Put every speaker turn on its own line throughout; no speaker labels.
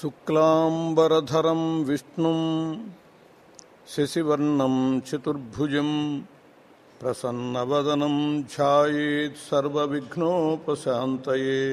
శుక్లాంబరధరం విష్ణుం శశివర్ణం చతుర్భుజం ప్రసన్నవదనం ఛాయేత్ సర్వవిఘ్నోపశాంతయే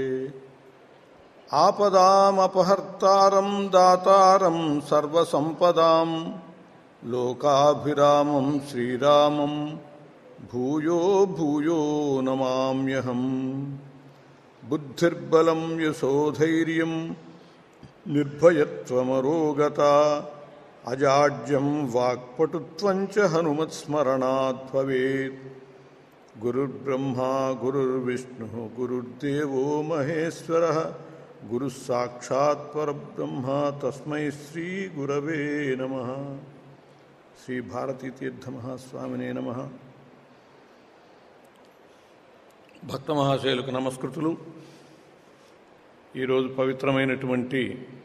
ఆపదామపహర్తారం దాతారం సర్వసంపదాం లోకాభిరామం శ్రీరామం భూయో భూయో నమామ్యహం బుద్ధిర్బలం యశోధైర్యం నిర్భయత్వమరోగత అజాడ్యం వాక్పటుత్వం చ హనుమత్స్మరణాత్ భవేత్ గురుర్బ్రహ్మా గురుర్విష్ణు గురుర్దేవో మహేశ్వర గురు సాక్షాత్ పరబ్రహ్మ తస్మై శ్రీ గురవే నమ శ్రీ భారతీ తీర్థ మహాస్వామినే నమ భక్త మహాశయులకు నమస్కృతులు ఈరోజు పవిత్రమైనటువంటి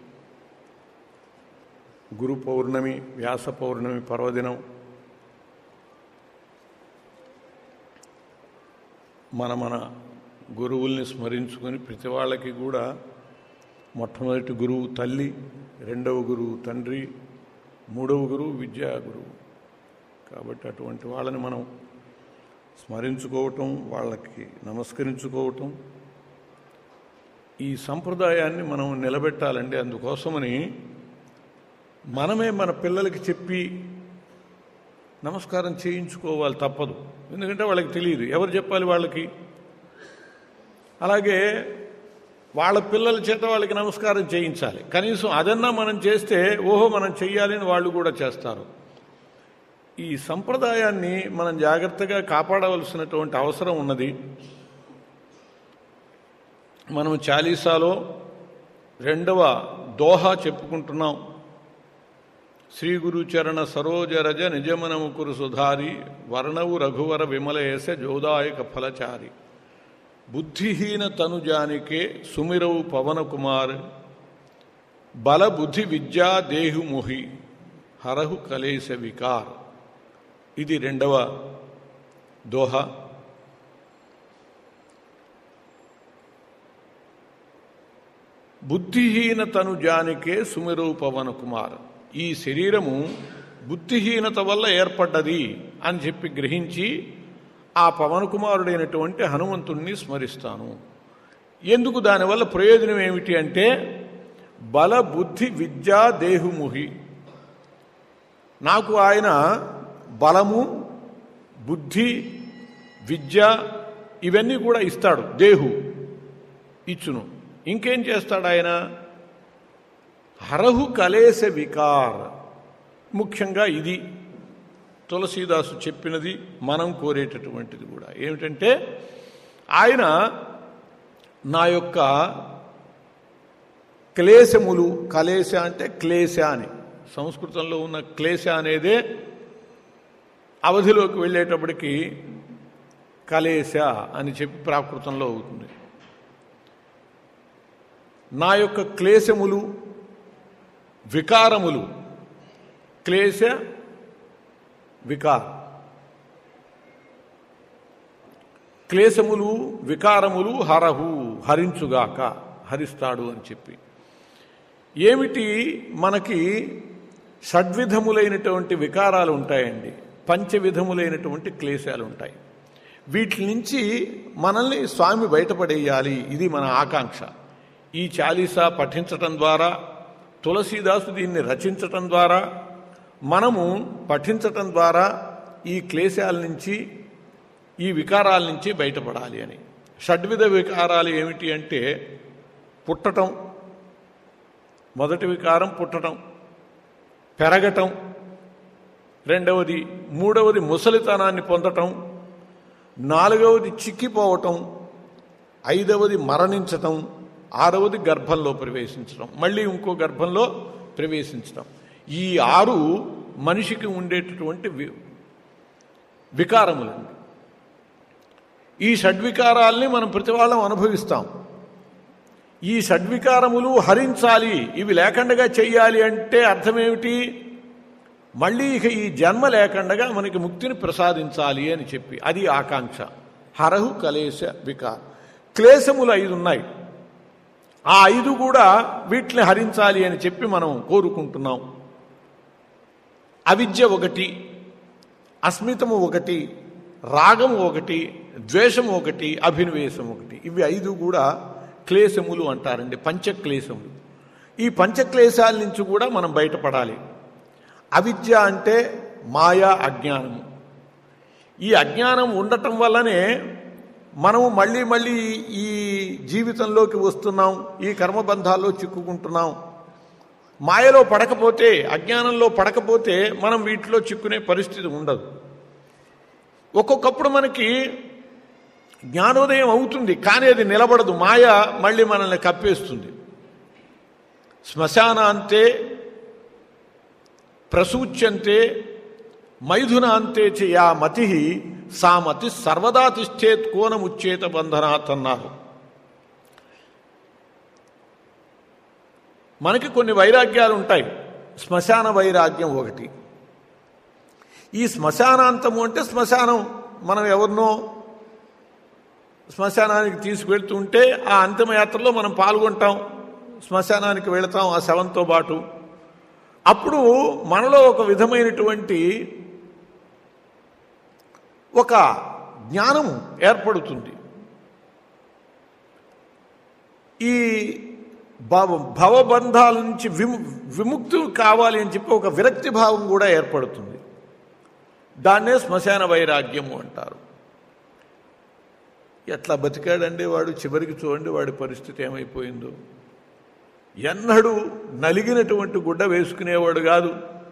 గురు పౌర్ణమి వ్యాస పౌర్ణమి పర్వదినం మన మన గురువుల్ని స్మరించుకొని ప్రతి వాళ్ళకి కూడా మొట్టమొదటి గురువు తల్లి రెండవ గురువు తండ్రి మూడవ గురువు విద్యా గురువు కాబట్టి అటువంటి వాళ్ళని మనం స్మరించుకోవటం వాళ్ళకి నమస్కరించుకోవటం ఈ సంప్రదాయాన్ని మనం నిలబెట్టాలండి అందుకోసమని మనమే మన పిల్లలకి చెప్పి నమస్కారం చేయించుకోవాలి తప్పదు ఎందుకంటే వాళ్ళకి తెలియదు ఎవరు చెప్పాలి వాళ్ళకి అలాగే వాళ్ళ పిల్లల చేత వాళ్ళకి నమస్కారం చేయించాలి కనీసం అదన్నా మనం చేస్తే ఓహో మనం చెయ్యాలని వాళ్ళు కూడా చేస్తారు ఈ సంప్రదాయాన్ని మనం జాగ్రత్తగా కాపాడవలసినటువంటి అవసరం ఉన్నది మనం చాలీసాలో రెండవ దోహా చెప్పుకుంటున్నాం శ్రీ గురుచరణ సరోజరజ నిజమనము కురు సుధారి వర్ణవు రఘువర విమలయేస జోదాయక ఫలచారి బుద్ధిహీన తనుజానికే సుమిరవు పవన కుమార్ బల బుద్ధి విద్యా దేహుముహి హరహు కలేశ వికార్ ఇది రెండవ దోహ బుద్ధిహీనతను జానికే సుమిరవు పవన కుమార్ ఈ శరీరము బుద్ధిహీనత వల్ల ఏర్పడ్డది అని చెప్పి గ్రహించి ఆ పవన కుమారుడైనటువంటి హనుమంతుణ్ణి స్మరిస్తాను ఎందుకు దానివల్ల ప్రయోజనం ఏమిటి అంటే బల బుద్ధి విద్యా దేహుముహి నాకు ఆయన బలము బుద్ధి విద్య ఇవన్నీ కూడా ఇస్తాడు దేహు ఇచ్చును ఇంకేం చేస్తాడు ఆయన హరహు కలేశ వికార్ ముఖ్యంగా ఇది తులసీదాసు చెప్పినది మనం కోరేటటువంటిది కూడా ఏమిటంటే ఆయన నా యొక్క క్లేశములు కలేశ అంటే క్లేశ అని సంస్కృతంలో ఉన్న క్లేశ అనేదే అవధిలోకి వెళ్ళేటప్పటికి కలేశ అని చెప్పి ప్రాకృతంలో అవుతుంది నా యొక్క క్లేశములు వికారములు క్లేశ వికార్ క్లేశములు వికారములు హరహు హరించుగాక హరిస్తాడు అని చెప్పి ఏమిటి మనకి షడ్విధములైనటువంటి వికారాలు ఉంటాయండి పంచవిధములైనటువంటి క్లేశాలు ఉంటాయి వీటి నుంచి మనల్ని స్వామి బయటపడేయాలి ఇది మన ఆకాంక్ష ఈ చాలీసా పఠించటం ద్వారా తులసీదాసు దీన్ని రచించటం ద్వారా మనము పఠించటం ద్వారా ఈ క్లేశాల నుంచి ఈ వికారాల నుంచి బయటపడాలి అని షడ్విధ వికారాలు ఏమిటి అంటే పుట్టటం మొదటి వికారం పుట్టటం పెరగటం రెండవది మూడవది ముసలితనాన్ని పొందటం నాలుగవది చిక్కిపోవటం ఐదవది మరణించటం ఆరవది గర్భంలో ప్రవేశించడం మళ్ళీ ఇంకో గర్భంలో ప్రవేశించడం ఈ ఆరు మనిషికి ఉండేటటువంటి వి వికారములండి ఈ షడ్వికారాల్ని మనం ప్రతి వాళ్ళం అనుభవిస్తాం ఈ షడ్వికారములు హరించాలి ఇవి లేకుండా చెయ్యాలి అంటే అర్థమేమిటి మళ్ళీ ఇక ఈ జన్మ లేకుండా మనకి ముక్తిని ప్రసాదించాలి అని చెప్పి అది ఆకాంక్ష హరహు కలేశ వికార్ క్లేశములు ఐదు ఉన్నాయి ఆ ఐదు కూడా వీటిని హరించాలి అని చెప్పి మనం కోరుకుంటున్నాం అవిద్య ఒకటి అస్మితము ఒకటి రాగము ఒకటి ద్వేషము ఒకటి అభినవేశం ఒకటి ఇవి ఐదు కూడా క్లేశములు అంటారండి పంచక్లేశములు ఈ పంచక్లేశాల నుంచి కూడా మనం బయటపడాలి అవిద్య అంటే మాయా అజ్ఞానము ఈ అజ్ఞానం ఉండటం వల్లనే మనము మళ్ళీ మళ్ళీ ఈ జీవితంలోకి వస్తున్నాం ఈ కర్మబంధాల్లో చిక్కుకుంటున్నాం మాయలో పడకపోతే అజ్ఞానంలో పడకపోతే మనం వీటిలో చిక్కునే పరిస్థితి ఉండదు ఒక్కొక్కప్పుడు మనకి జ్ఞానోదయం అవుతుంది కానీ అది నిలబడదు మాయ మళ్ళీ మనల్ని కప్పేస్తుంది శ్మశానాంతే ప్రసూచ్యంతే మైథునాంతే చ యా మతి సా మతి సర్వదా తిష్టేత్ కోనముచ్చేత బంధనాత్ అన్నారు మనకి కొన్ని వైరాగ్యాలు ఉంటాయి శ్మశాన వైరాగ్యం ఒకటి ఈ శ్మశానాంతము అంటే శ్మశానం మనం ఎవరినో శ్మశానానికి తీసుకువెళ్తుంటే ఆ అంతిమయాత్రలో మనం పాల్గొంటాం శ్మశానానికి వెళతాం ఆ శవంతో పాటు అప్పుడు మనలో ఒక విధమైనటువంటి ఒక జ్ఞానం ఏర్పడుతుంది ఈ భావ భవబంధాల నుంచి విము విముక్తి కావాలి అని చెప్పి ఒక విరక్తి భావం కూడా ఏర్పడుతుంది దాన్నే శ్మశాన వైరాగ్యము అంటారు ఎట్లా బతికాడండి వాడు చివరికి చూడండి వాడి పరిస్థితి ఏమైపోయిందో ఎన్నడూ నలిగినటువంటి గుడ్డ వేసుకునేవాడు కాదు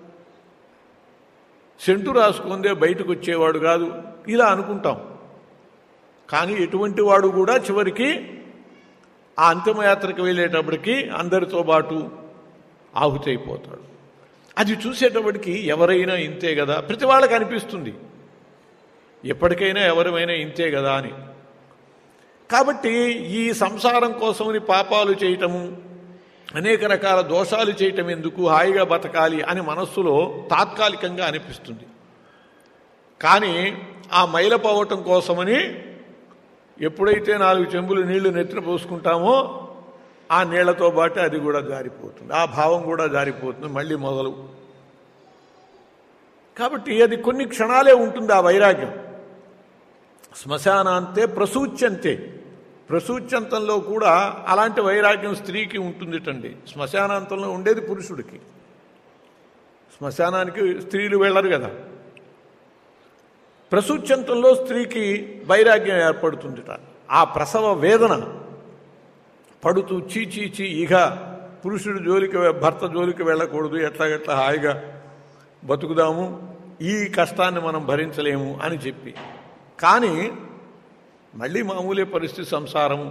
సెంటు రాసుకుందే బయటకు వచ్చేవాడు కాదు ఇలా అనుకుంటాం కానీ ఎటువంటి వాడు కూడా చివరికి ఆ అంతిమయాత్రకు వెళ్ళేటప్పటికి అందరితో పాటు ఆహుతైపోతాడు అది చూసేటప్పటికి ఎవరైనా ఇంతే కదా ప్రతి వాళ్ళకి అనిపిస్తుంది ఎప్పటికైనా ఎవరైనా ఇంతే కదా అని కాబట్టి ఈ సంసారం కోసమని పాపాలు చేయటము అనేక రకాల దోషాలు చేయటం ఎందుకు హాయిగా బతకాలి అని మనస్సులో తాత్కాలికంగా అనిపిస్తుంది కానీ ఆ మైలపోవటం కోసమని ఎప్పుడైతే నాలుగు చెంబులు నీళ్లు నెత్తిన పోసుకుంటామో ఆ నీళ్లతో పాటు అది కూడా జారిపోతుంది ఆ భావం కూడా జారిపోతుంది మళ్ళీ మొదలు కాబట్టి అది కొన్ని క్షణాలే ఉంటుంది ఆ వైరాగ్యం శ్మశానాంతే ప్రసూచ్యంతే ప్రసూచ్యంతంలో కూడా అలాంటి వైరాగ్యం స్త్రీకి ఉంటుందిటండి శ్మశానాంతంలో ఉండేది పురుషుడికి శ్మశానానికి స్త్రీలు వెళ్ళరు కదా ప్రసూచ్యంతంలో స్త్రీకి వైరాగ్యం ఏర్పడుతుందిట ఆ ప్రసవ వేదన పడుతూ చీ చీ చీ ఇక పురుషుడు జోలికి భర్త జోలికి వెళ్ళకూడదు ఎట్లాగట్లా హాయిగా బతుకుదాము ఈ కష్టాన్ని మనం భరించలేము అని చెప్పి కానీ మళ్ళీ మామూలే పరిస్థితి సంసారము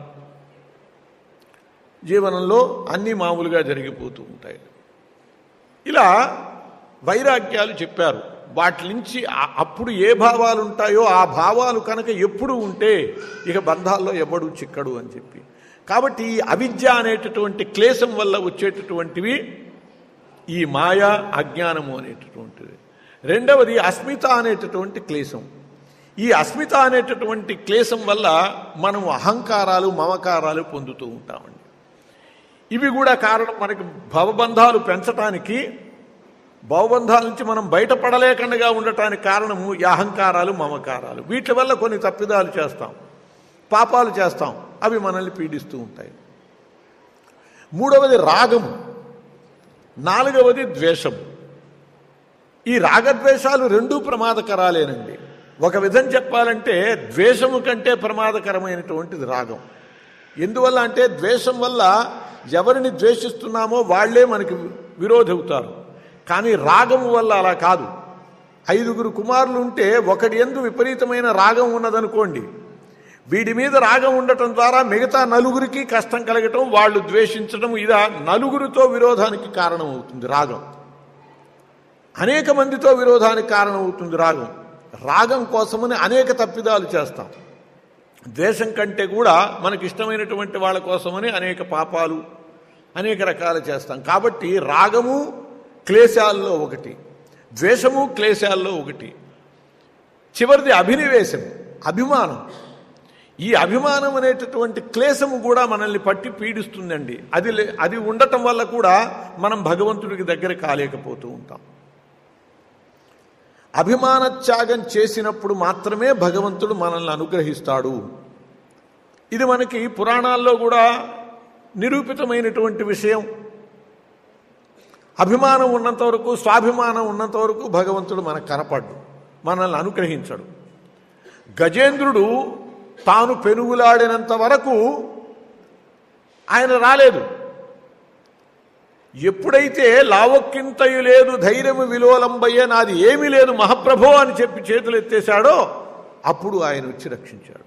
జీవనంలో అన్నీ మామూలుగా జరిగిపోతూ ఉంటాయి ఇలా వైరాగ్యాలు చెప్పారు వాటి నుంచి ఆ- అప్పుడు ఏ భావాలు ఉంటాయో ఆ భావాలు కనుక ఎప్పుడు ఉంటే ఇక బంధాల్లో ఎవడు చిక్కడు అని చెప్పి కాబట్టి ఈ అవిద్య అనేటటువంటి క్లేశం వల్ల వచ్చేటటువంటివి ఈ మాయ అజ్ఞానము అనేటటువంటిది రెండవది అస్మిత అనేటటువంటి క్లేశం ఈ అస్మిత అనేటటువంటి క్లేశం వల్ల మనం అహంకారాలు మమకారాలు పొందుతూ ఉంటామండి ఇవి కూడా కారణం మనకి భవబంధాలు పెంచటానికి భవబంధాల నుంచి మనం బయటపడలేకుండా ఉండటానికి కారణము ఈ అహంకారాలు మమకారాలు వీటి వల్ల కొన్ని తప్పిదాలు చేస్తాం పాపాలు చేస్తాం అవి మనల్ని పీడిస్తూ ఉంటాయి మూడవది రాగము నాలుగవది ద్వేషం ఈ రాగద్వేషాలు రెండూ ప్రమాదకరాలేనండి ఒక విధం చెప్పాలంటే ద్వేషము కంటే ప్రమాదకరమైనటువంటిది రాగం ఎందువల్ల అంటే ద్వేషం వల్ల ఎవరిని ద్వేషిస్తున్నామో వాళ్లే మనకి విరోధవుతారు కానీ రాగము వల్ల అలా కాదు ఐదుగురు కుమారులు ఉంటే ఒకటి ఎందు విపరీతమైన రాగం ఉన్నదనుకోండి వీడి మీద రాగం ఉండటం ద్వారా మిగతా నలుగురికి కష్టం కలగటం వాళ్ళు ద్వేషించడం ఇదా నలుగురితో విరోధానికి కారణమవుతుంది రాగం అనేక మందితో విరోధానికి కారణమవుతుంది రాగం రాగం కోసమని అనేక తప్పిదాలు చేస్తాం ద్వేషం కంటే కూడా మనకి ఇష్టమైనటువంటి వాళ్ళ కోసమని అనేక పాపాలు అనేక రకాలు చేస్తాం కాబట్టి రాగము క్లేశాల్లో ఒకటి ద్వేషము క్లేశాల్లో ఒకటి చివరిది అభినివేశం అభిమానం ఈ అభిమానం అనేటటువంటి క్లేశము కూడా మనల్ని పట్టి పీడిస్తుందండి అది లే- అది ఉండటం వల్ల కూడా మనం భగవంతుడికి దగ్గర కాలేకపోతూ ఉంటాం అభిమాన త్యాగం చేసినప్పుడు మాత్రమే భగవంతుడు మనల్ని అనుగ్రహిస్తాడు ఇది మనకి పురాణాల్లో కూడా నిరూపితమైనటువంటి విషయం అభిమానం ఉన్నంత వరకు స్వాభిమానం ఉన్నంత వరకు భగవంతుడు మనకు కనపడ్డు మనల్ని అనుగ్రహించడు గజేంద్రుడు తాను పెనుగులాడినంత వరకు ఆయన రాలేదు ఎప్పుడైతే లావక్కింతయు లేదు ధైర్యము విలోలంబయ్య నాది ఏమీ లేదు మహాప్రభో అని చెప్పి చేతులు ఎత్తేశాడో అప్పుడు ఆయన వచ్చి రక్షించాడు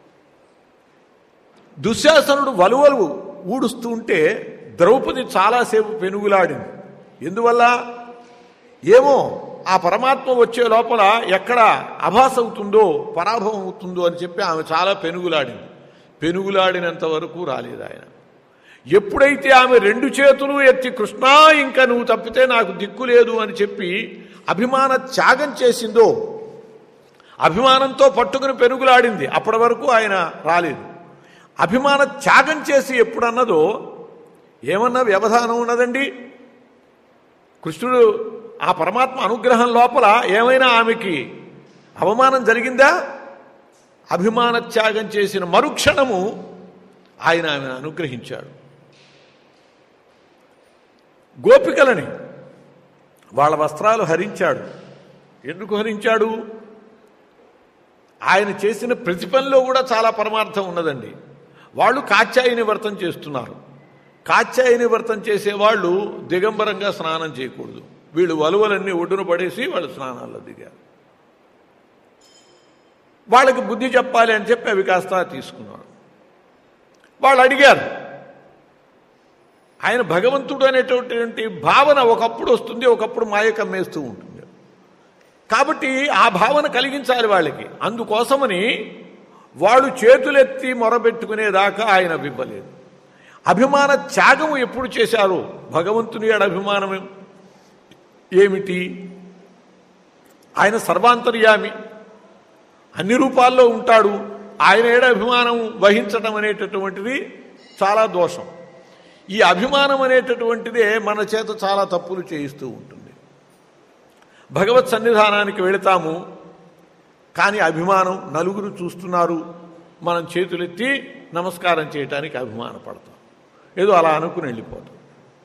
దుశ్శాసనుడు వలువలు ఊడుస్తూ ఉంటే ద్రౌపది చాలాసేపు పెనుగులాడింది ఎందువల్ల ఏమో ఆ పరమాత్మ వచ్చే లోపల ఎక్కడ అభాస అవుతుందో పరాభవం అవుతుందో అని చెప్పి ఆమె చాలా పెనుగులాడింది పెనుగులాడినంత వరకు రాలేదు ఆయన ఎప్పుడైతే ఆమె రెండు చేతులు ఎత్తి కృష్ణా ఇంకా నువ్వు తప్పితే నాకు దిక్కు లేదు అని చెప్పి అభిమాన త్యాగం చేసిందో అభిమానంతో పట్టుకుని పెనుగులాడింది అప్పటి వరకు ఆయన రాలేదు అభిమాన త్యాగం చేసి ఎప్పుడన్నదో ఏమన్నా వ్యవధానం ఉన్నదండి కృష్ణుడు ఆ పరమాత్మ అనుగ్రహం లోపల ఏమైనా ఆమెకి అవమానం జరిగిందా అభిమాన త్యాగం చేసిన మరుక్షణము ఆయన ఆమెను అనుగ్రహించాడు గోపికలని వాళ్ళ వస్త్రాలు హరించాడు ఎందుకు హరించాడు ఆయన చేసిన ప్రతి పనిలో కూడా చాలా పరమార్థం ఉన్నదండి వాళ్ళు కాత్యాయని వ్రతం చేస్తున్నారు కాత్యాయని వ్రతం చేసేవాళ్ళు దిగంబరంగా స్నానం చేయకూడదు వీళ్ళు వలువలన్నీ ఒడ్డున పడేసి వాళ్ళు స్నానాల్లో దిగారు వాళ్ళకి బుద్ధి చెప్పాలి అని చెప్పి అవి కాస్త తీసుకున్నారు వాళ్ళు అడిగారు ఆయన భగవంతుడు అనేటటువంటి భావన ఒకప్పుడు వస్తుంది ఒకప్పుడు మాయ కమ్మేస్తూ ఉంటుంది కాబట్టి ఆ భావన కలిగించాలి వాళ్ళకి అందుకోసమని వాళ్ళు చేతులెత్తి మొరబెట్టుకునేదాకా ఆయన వివ్వలేదు అభిమాన త్యాగము ఎప్పుడు చేశారు భగవంతుని ఏడ అభిమానం ఏమిటి ఆయన సర్వాంతర్యామి అన్ని రూపాల్లో ఉంటాడు ఆయన ఏడ అభిమానం వహించడం అనేటటువంటిది చాలా దోషం ఈ అభిమానం అనేటటువంటిదే మన చేత చాలా తప్పులు చేయిస్తూ ఉంటుంది భగవత్ సన్నిధానానికి వెళతాము కానీ అభిమానం నలుగురు చూస్తున్నారు మనం చేతులెత్తి నమస్కారం చేయటానికి అభిమానపడతాం ఏదో అలా అనుకుని వెళ్ళిపోతాం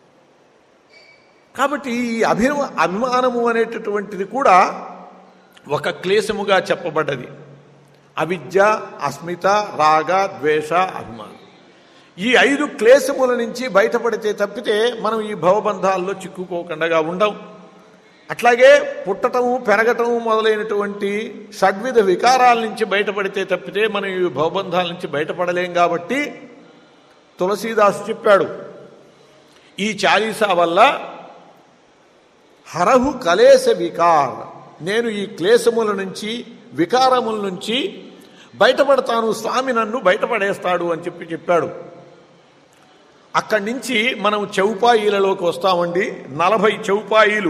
కాబట్టి ఈ అభి అభిమానము అనేటటువంటిది కూడా ఒక క్లేశముగా చెప్పబడ్డది అవిద్య అస్మిత రాగ ద్వేష అభిమానం ఈ ఐదు క్లేశముల నుంచి బయటపడితే తప్పితే మనం ఈ భవబంధాల్లో చిక్కుకోకుండా ఉండం అట్లాగే పుట్టటము పెరగటము మొదలైనటువంటి షడ్విధ వికారాల నుంచి బయటపడితే తప్పితే మనం ఈ భవబంధాల నుంచి బయటపడలేం కాబట్టి తులసీదాసు చెప్పాడు ఈ చాలీసా వల్ల హరహు కలేశ వికార్ నేను ఈ క్లేశముల నుంచి వికారముల నుంచి బయటపడతాను స్వామి నన్ను బయటపడేస్తాడు అని చెప్పి చెప్పాడు అక్కడి నుంచి మనం చౌపాయిలలోకి వస్తామండి నలభై చౌపాయిలు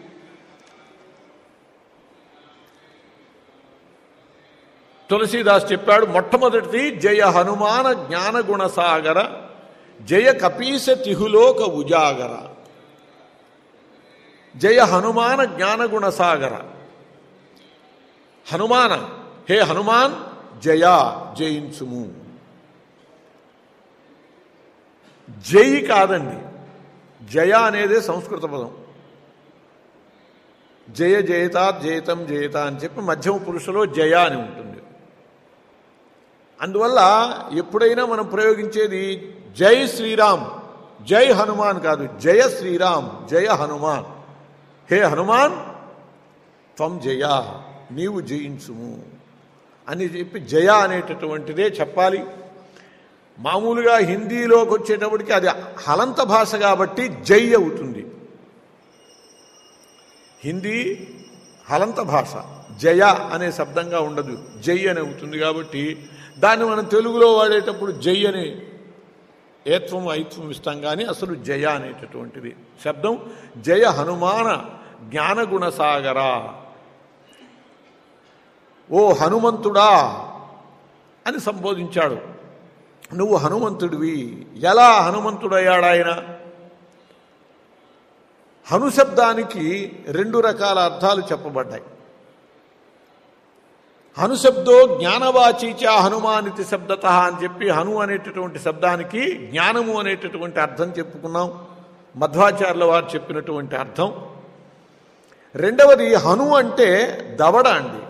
తులసీదాస్ చెప్పాడు మొట్టమొదటిది జయ హనుమాన జ్ఞాన గుణసాగర జయ కపీస తిహులోక ఉజాగర జయ హనుమాన జ్ఞాన గుణసాగర హనుమాన హే హనుమాన్ జయ జయించుము జై కాదండి జయ అనేదే సంస్కృత పదం జయ జయత జయతం జయత అని చెప్పి మధ్యమ పురుషులో జయ అని ఉంటుంది అందువల్ల ఎప్పుడైనా మనం ప్రయోగించేది జై శ్రీరామ్ జై హనుమాన్ కాదు జయ శ్రీరామ్ జయ హనుమాన్ హే హనుమాన్ త్వం జయ నీవు జయించుము అని చెప్పి జయ అనేటటువంటిదే చెప్పాలి మామూలుగా హిందీలోకి వచ్చేటప్పటికి అది హలంత భాష కాబట్టి జై అవుతుంది హిందీ హలంత భాష జయ అనే శబ్దంగా ఉండదు జై అని అవుతుంది కాబట్టి దాన్ని మనం తెలుగులో వాడేటప్పుడు జై అని ఏత్వం ఐత్వం ఇస్తాం కానీ అసలు జయ అనేటటువంటిది శబ్దం జయ హనుమాన జ్ఞానగుణసాగర ఓ హనుమంతుడా అని సంబోధించాడు నువ్వు హనుమంతుడివి ఎలా హనుమంతుడయ్యాడు ఆయన హను శబ్దానికి రెండు రకాల అర్థాలు చెప్పబడ్డాయి హనుశబ్దో జ్ఞానవాచీచ హనుమానితి శబ్దత అని చెప్పి హను అనేటటువంటి శబ్దానికి జ్ఞానము అనేటటువంటి అర్థం చెప్పుకున్నాం మధ్వాచార్యుల వారు చెప్పినటువంటి అర్థం రెండవది హను అంటే దవడ అండి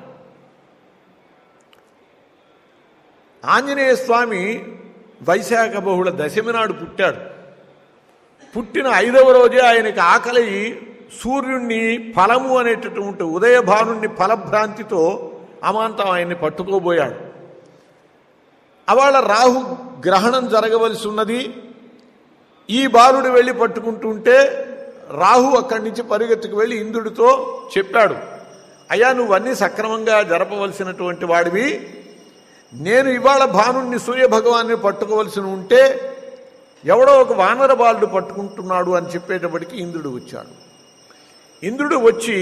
ఆంజనేయ స్వామి వైశాఖ బహుళ దశమి నాడు పుట్టాడు పుట్టిన ఐదవ రోజే ఆయనకి ఆకలి సూర్యుణ్ణి ఫలము అనేటటువంటి ఉదయభానుణ్ణి ఫలభ్రాంతితో అమాంతం ఆయన్ని పట్టుకోబోయాడు అవాళ రాహు గ్రహణం జరగవలసి ఉన్నది ఈ బాలుడు వెళ్ళి పట్టుకుంటుంటే రాహు అక్కడి నుంచి పరిగెత్తుకు వెళ్ళి ఇంద్రుడితో చెప్పాడు అయ్యా నువ్వన్నీ సక్రమంగా జరపవలసినటువంటి వాడివి నేను ఇవాళ భానుణ్ణి సూర్యభగవాన్ని పట్టుకోవలసి ఉంటే ఎవడో ఒక వానర బాలుడు పట్టుకుంటున్నాడు అని చెప్పేటప్పటికి ఇంద్రుడు వచ్చాడు ఇంద్రుడు వచ్చి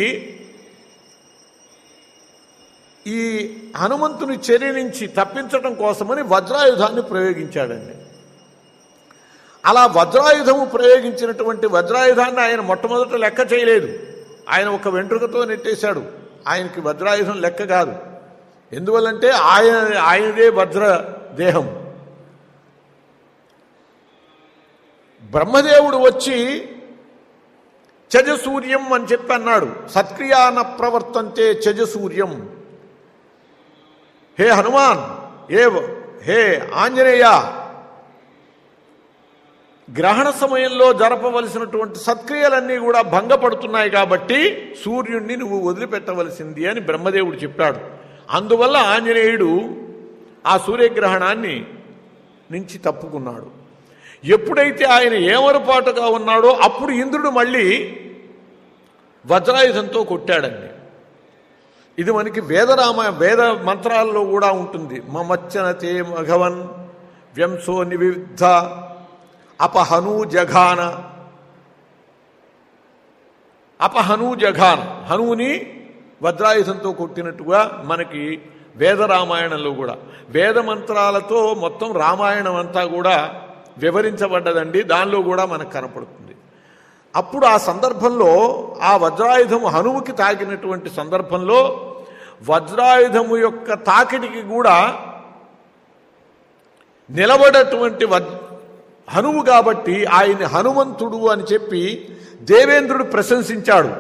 ఈ హనుమంతుని చర్య నుంచి తప్పించడం కోసమని వజ్రాయుధాన్ని ప్రయోగించాడండి అలా వజ్రాయుధము ప్రయోగించినటువంటి వజ్రాయుధాన్ని ఆయన మొట్టమొదట లెక్క చేయలేదు ఆయన ఒక వెంట్రుకతో నెట్టేశాడు ఆయనకి వజ్రాయుధం లెక్క కాదు ఎందువల్లంటే ఆయన ఆయనదే వజ్ర దేహం బ్రహ్మదేవుడు వచ్చి చజసూర్యం అని చెప్పి అన్నాడు సత్క్రియాన ప్రవర్తంతే చజసూర్యం హే హనుమాన్ ఏ హే ఆంజనేయ గ్రహణ సమయంలో జరపవలసినటువంటి సత్క్రియలన్నీ కూడా భంగపడుతున్నాయి కాబట్టి సూర్యుణ్ణి నువ్వు వదిలిపెట్టవలసింది అని బ్రహ్మదేవుడు చెప్పాడు అందువల్ల ఆంజనేయుడు ఆ సూర్యగ్రహణాన్ని నుంచి తప్పుకున్నాడు ఎప్పుడైతే ఆయన ఏమరపాటుగా ఉన్నాడో అప్పుడు ఇంద్రుడు మళ్ళీ వజ్రాయుధంతో కొట్టాడండి ఇది మనకి వేదరామ వేద మంత్రాల్లో కూడా ఉంటుంది మమచ్చనతే మఘవన్ వ్యంసో నివిద్ధ అపహను జఘాన అపహను జఘాన్ హనుని వజ్రాయుధంతో కొట్టినట్టుగా మనకి వేద రామాయణంలో కూడా వేద మంత్రాలతో మొత్తం రామాయణం అంతా కూడా వివరించబడ్డదండి దానిలో కూడా మనకు కనపడుతుంది అప్పుడు ఆ సందర్భంలో ఆ వజ్రాయుధము హనువుకి తాకినటువంటి సందర్భంలో వజ్రాయుధము యొక్క తాకిడికి కూడా నిలబడటువంటి వజ్ హనువు కాబట్టి ఆయన హనుమంతుడు అని చెప్పి దేవేంద్రుడు ప్రశంసించాడు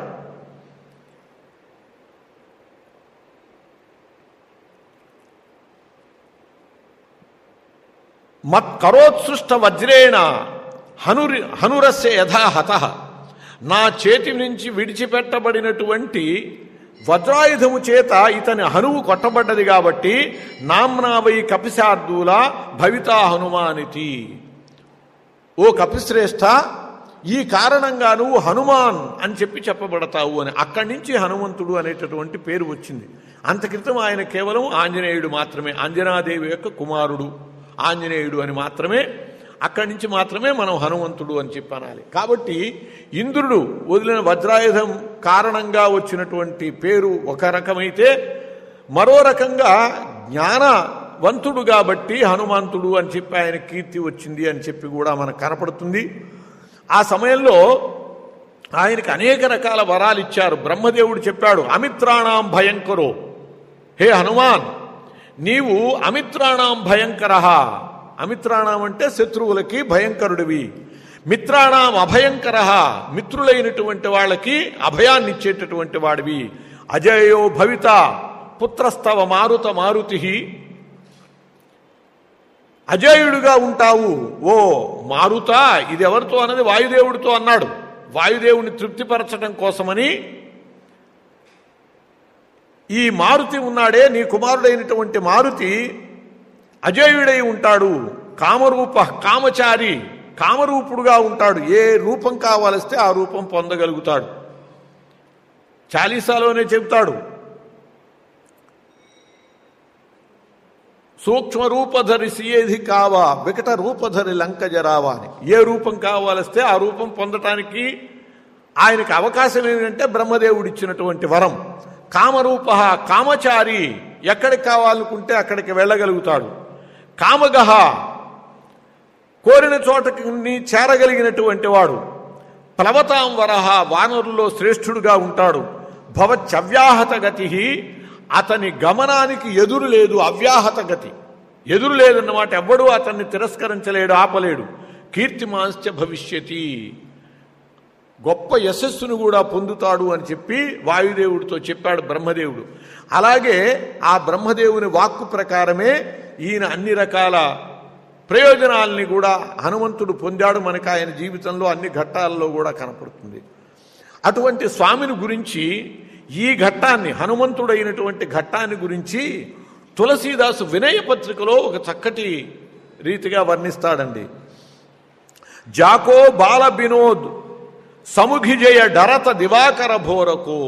మత్కరోత్సృష్ట వజ్రేణ హనురి హనురస్య యథాహత నా చేతి నుంచి విడిచిపెట్టబడినటువంటి వజ్రాయుధము చేత ఇతని హనువు కొట్టబడ్డది కాబట్టి నామ్నావై కపిశార్దూల భవితా హనుమానితి ఓ కపిశ్రేష్ఠ ఈ కారణంగా నువ్వు హనుమాన్ అని చెప్పి చెప్పబడతావు అని అక్కడి నుంచి హనుమంతుడు అనేటటువంటి పేరు వచ్చింది అంతక్రితం ఆయన కేవలం ఆంజనేయుడు మాత్రమే ఆంజనాదేవి యొక్క కుమారుడు ఆంజనేయుడు అని మాత్రమే అక్కడి నుంచి మాత్రమే మనం హనుమంతుడు అని చెప్పి అనాలి కాబట్టి ఇంద్రుడు వదిలిన వజ్రాయుధం కారణంగా వచ్చినటువంటి పేరు ఒక రకమైతే మరో రకంగా జ్ఞానవంతుడు కాబట్టి హనుమంతుడు అని చెప్పి ఆయన కీర్తి వచ్చింది అని చెప్పి కూడా మనకు కనపడుతుంది ఆ సమయంలో ఆయనకి అనేక రకాల వరాలు ఇచ్చారు బ్రహ్మదేవుడు చెప్పాడు అమిత్రాణం భయంకరో హే హనుమాన్ నీవు అమిత్రాణం భయంకర అమిత్రాణం అంటే శత్రువులకి భయంకరుడివి మిత్రాణం అభయంకర మిత్రులైనటువంటి వాళ్ళకి అభయాన్ని ఇచ్చేటటువంటి వాడివి అజయో భవిత పుత్రస్తవ మారుత మారుతి అజేయుడుగా ఉంటావు ఓ మారుత ఇది ఎవరితో అన్నది వాయుదేవుడితో అన్నాడు వాయుదేవుని తృప్తిపరచడం కోసమని ఈ మారుతి ఉన్నాడే నీ కుమారుడైనటువంటి మారుతి అజేయుడై ఉంటాడు కామరూప కామచారి కామరూపుడుగా ఉంటాడు ఏ రూపం కావాలిస్తే ఆ రూపం పొందగలుగుతాడు చాలీసాలోనే చెబుతాడు సూక్ష్మ రూపధరి సియేది కావా వికట రూపధరి లంక జరావా అని ఏ రూపం కావాలిస్తే ఆ రూపం పొందటానికి ఆయనకి అవకాశం ఏంటంటే బ్రహ్మదేవుడు ఇచ్చినటువంటి వరం కామరూప కామచారి ఎక్కడికి కావాలనుకుంటే అక్కడికి వెళ్ళగలుగుతాడు కామగహ కోరిన చోటకి చేరగలిగినటువంటి వాడు ప్లవతాం వరహ వానరుల్లో శ్రేష్ఠుడుగా ఉంటాడు భవచ్చవ్యాహత గతి అతని గమనానికి ఎదురు లేదు అవ్యాహత గతి ఎదురు లేదన్నమాట ఎవ్వడూ అతన్ని తిరస్కరించలేడు ఆపలేడు కీర్తిమాంశ్చ భవిష్యతి గొప్ప యశస్సును కూడా పొందుతాడు అని చెప్పి వాయుదేవుడితో చెప్పాడు బ్రహ్మదేవుడు అలాగే ఆ బ్రహ్మదేవుని వాక్కు ప్రకారమే ఈయన అన్ని రకాల ప్రయోజనాల్ని కూడా హనుమంతుడు పొందాడు మనకు ఆయన జీవితంలో అన్ని ఘట్టాల్లో కూడా కనపడుతుంది అటువంటి స్వామిని గురించి ఈ ఘట్టాన్ని హనుమంతుడైనటువంటి ఘట్టాన్ని గురించి తులసీదాసు వినయ పత్రికలో ఒక చక్కటి రీతిగా వర్ణిస్తాడండి జాకో బాల బినోద్ సముఖిజయ డరత దివాకర భోరకు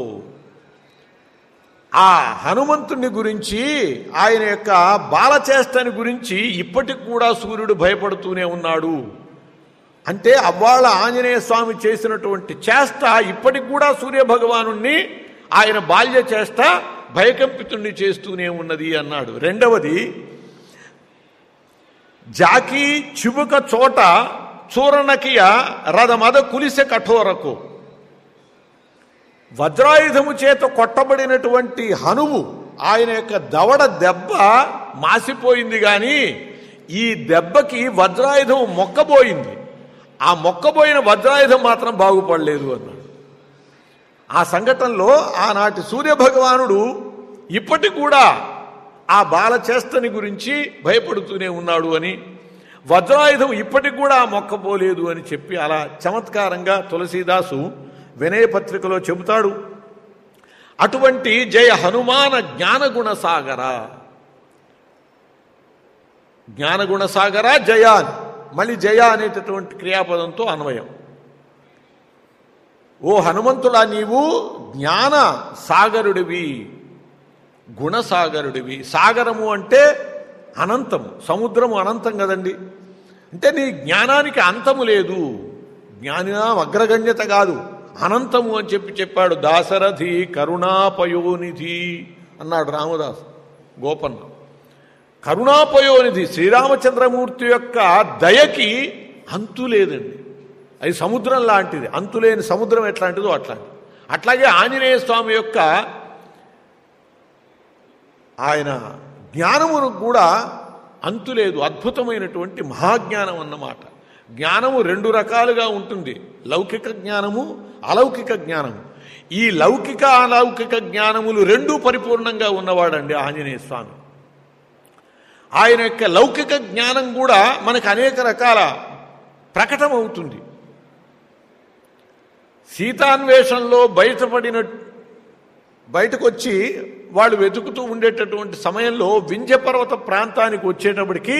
ఆ హనుమంతుని గురించి ఆయన యొక్క బాలచేష్టని గురించి ఇప్పటికి కూడా సూర్యుడు భయపడుతూనే ఉన్నాడు అంటే అవ్వాళ్ళ ఆంజనేయ స్వామి చేసినటువంటి చేష్ట ఇప్పటికి కూడా సూర్య భగవాను ఆయన బాల్య చేష్ట భయకంపితుణ్ణి చేస్తూనే ఉన్నది అన్నాడు రెండవది జాకీ చిబుక చోట చూరణకియ రథమద కులిసె కఠోరకు వజ్రాయుధము చేత కొట్టబడినటువంటి హనువు ఆయన యొక్క దవడ దెబ్బ మాసిపోయింది కానీ ఈ దెబ్బకి వజ్రాయుధం మొక్కబోయింది ఆ మొక్కబోయిన వజ్రాయుధం మాత్రం బాగుపడలేదు అన్నాడు ఆ సంఘటనలో ఆనాటి సూర్యభగవానుడు ఇప్పటికి కూడా ఆ బాలచేష్టని గురించి భయపడుతూనే ఉన్నాడు అని వజ్రాయుధం ఇప్పటికి కూడా మొక్కపోలేదు అని చెప్పి అలా చమత్కారంగా తులసీదాసు వినయ పత్రికలో చెబుతాడు అటువంటి జయ హనుమాన జ్ఞానగుణ సాగర జ్ఞానగుణ సాగర జయ అని మళ్ళీ జయ అనేటటువంటి క్రియాపదంతో అన్వయం ఓ హనుమంతుడా నీవు జ్ఞాన సాగరుడివి గుణసాగరుడివి సాగరము అంటే అనంతము సముద్రము అనంతం కదండి అంటే నీ జ్ఞానానికి అంతము లేదు జ్ఞానినా అగ్రగణ్యత కాదు అనంతము అని చెప్పి చెప్పాడు దాశరథి కరుణాపయోనిధి అన్నాడు రామదాస్ గోపన్న కరుణాపయోనిధి శ్రీరామచంద్రమూర్తి యొక్క దయకి అంతు లేదండి అది సముద్రం లాంటిది అంతులేని సముద్రం ఎట్లాంటిదో అట్లాంటిది అట్లాగే ఆంజనేయ స్వామి యొక్క ఆయన జ్ఞానమును కూడా అంతులేదు అద్భుతమైనటువంటి మహాజ్ఞానం అన్నమాట జ్ఞానము రెండు రకాలుగా ఉంటుంది లౌకిక జ్ఞానము అలౌకిక జ్ఞానము ఈ లౌకిక అలౌకిక జ్ఞానములు రెండూ పరిపూర్ణంగా ఉన్నవాడండి ఆంజనేయ స్వామి ఆయన యొక్క లౌకిక జ్ఞానం కూడా మనకు అనేక రకాల ప్రకటమవుతుంది సీతాన్వేషంలో బయటపడిన బయటకు వచ్చి వాళ్ళు వెతుకుతూ ఉండేటటువంటి సమయంలో వింధ్యపర్వత ప్రాంతానికి వచ్చేటప్పటికి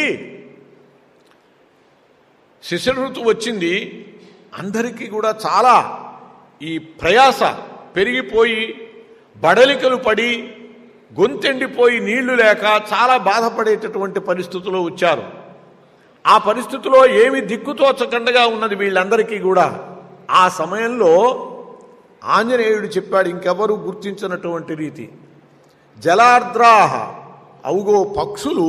శిశిర ఋతువు వచ్చింది అందరికీ కూడా చాలా ఈ ప్రయాస పెరిగిపోయి బడలికలు పడి గొంతెండిపోయి నీళ్లు లేక చాలా బాధపడేటటువంటి పరిస్థితిలో వచ్చారు ఆ పరిస్థితిలో ఏమి దిక్కుతోచకుండగా ఉన్నది వీళ్ళందరికీ కూడా ఆ సమయంలో ఆంజనేయుడు చెప్పాడు ఇంకెవరు గుర్తించినటువంటి రీతి జలార్ద్రాహ అవుగో పక్షులు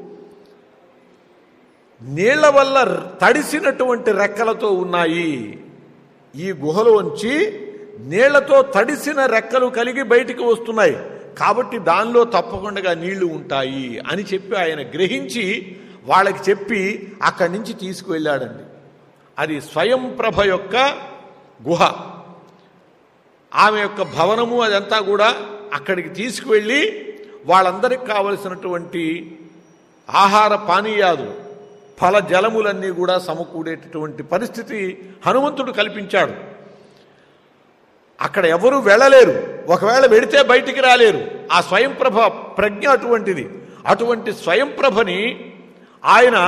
నీళ్ల వల్ల తడిసినటువంటి రెక్కలతో ఉన్నాయి ఈ గుహలోంచి నీళ్లతో తడిసిన రెక్కలు కలిగి బయటికి వస్తున్నాయి కాబట్టి దానిలో తప్పకుండా నీళ్లు ఉంటాయి అని చెప్పి ఆయన గ్రహించి వాళ్ళకి చెప్పి అక్కడి నుంచి తీసుకువెళ్ళాడండి అది స్వయం ప్రభ యొక్క గుహ ఆమె యొక్క భవనము అదంతా కూడా అక్కడికి తీసుకువెళ్ళి వాళ్ళందరికి కావలసినటువంటి ఆహార పానీయాలు ఫల జలములన్నీ కూడా సమకూడేటటువంటి పరిస్థితి హనుమంతుడు కల్పించాడు అక్కడ ఎవరు వెళ్ళలేరు ఒకవేళ వెడితే బయటికి రాలేరు ఆ స్వయంప్రభ ప్రజ్ఞ అటువంటిది అటువంటి స్వయంప్రభని ఆయన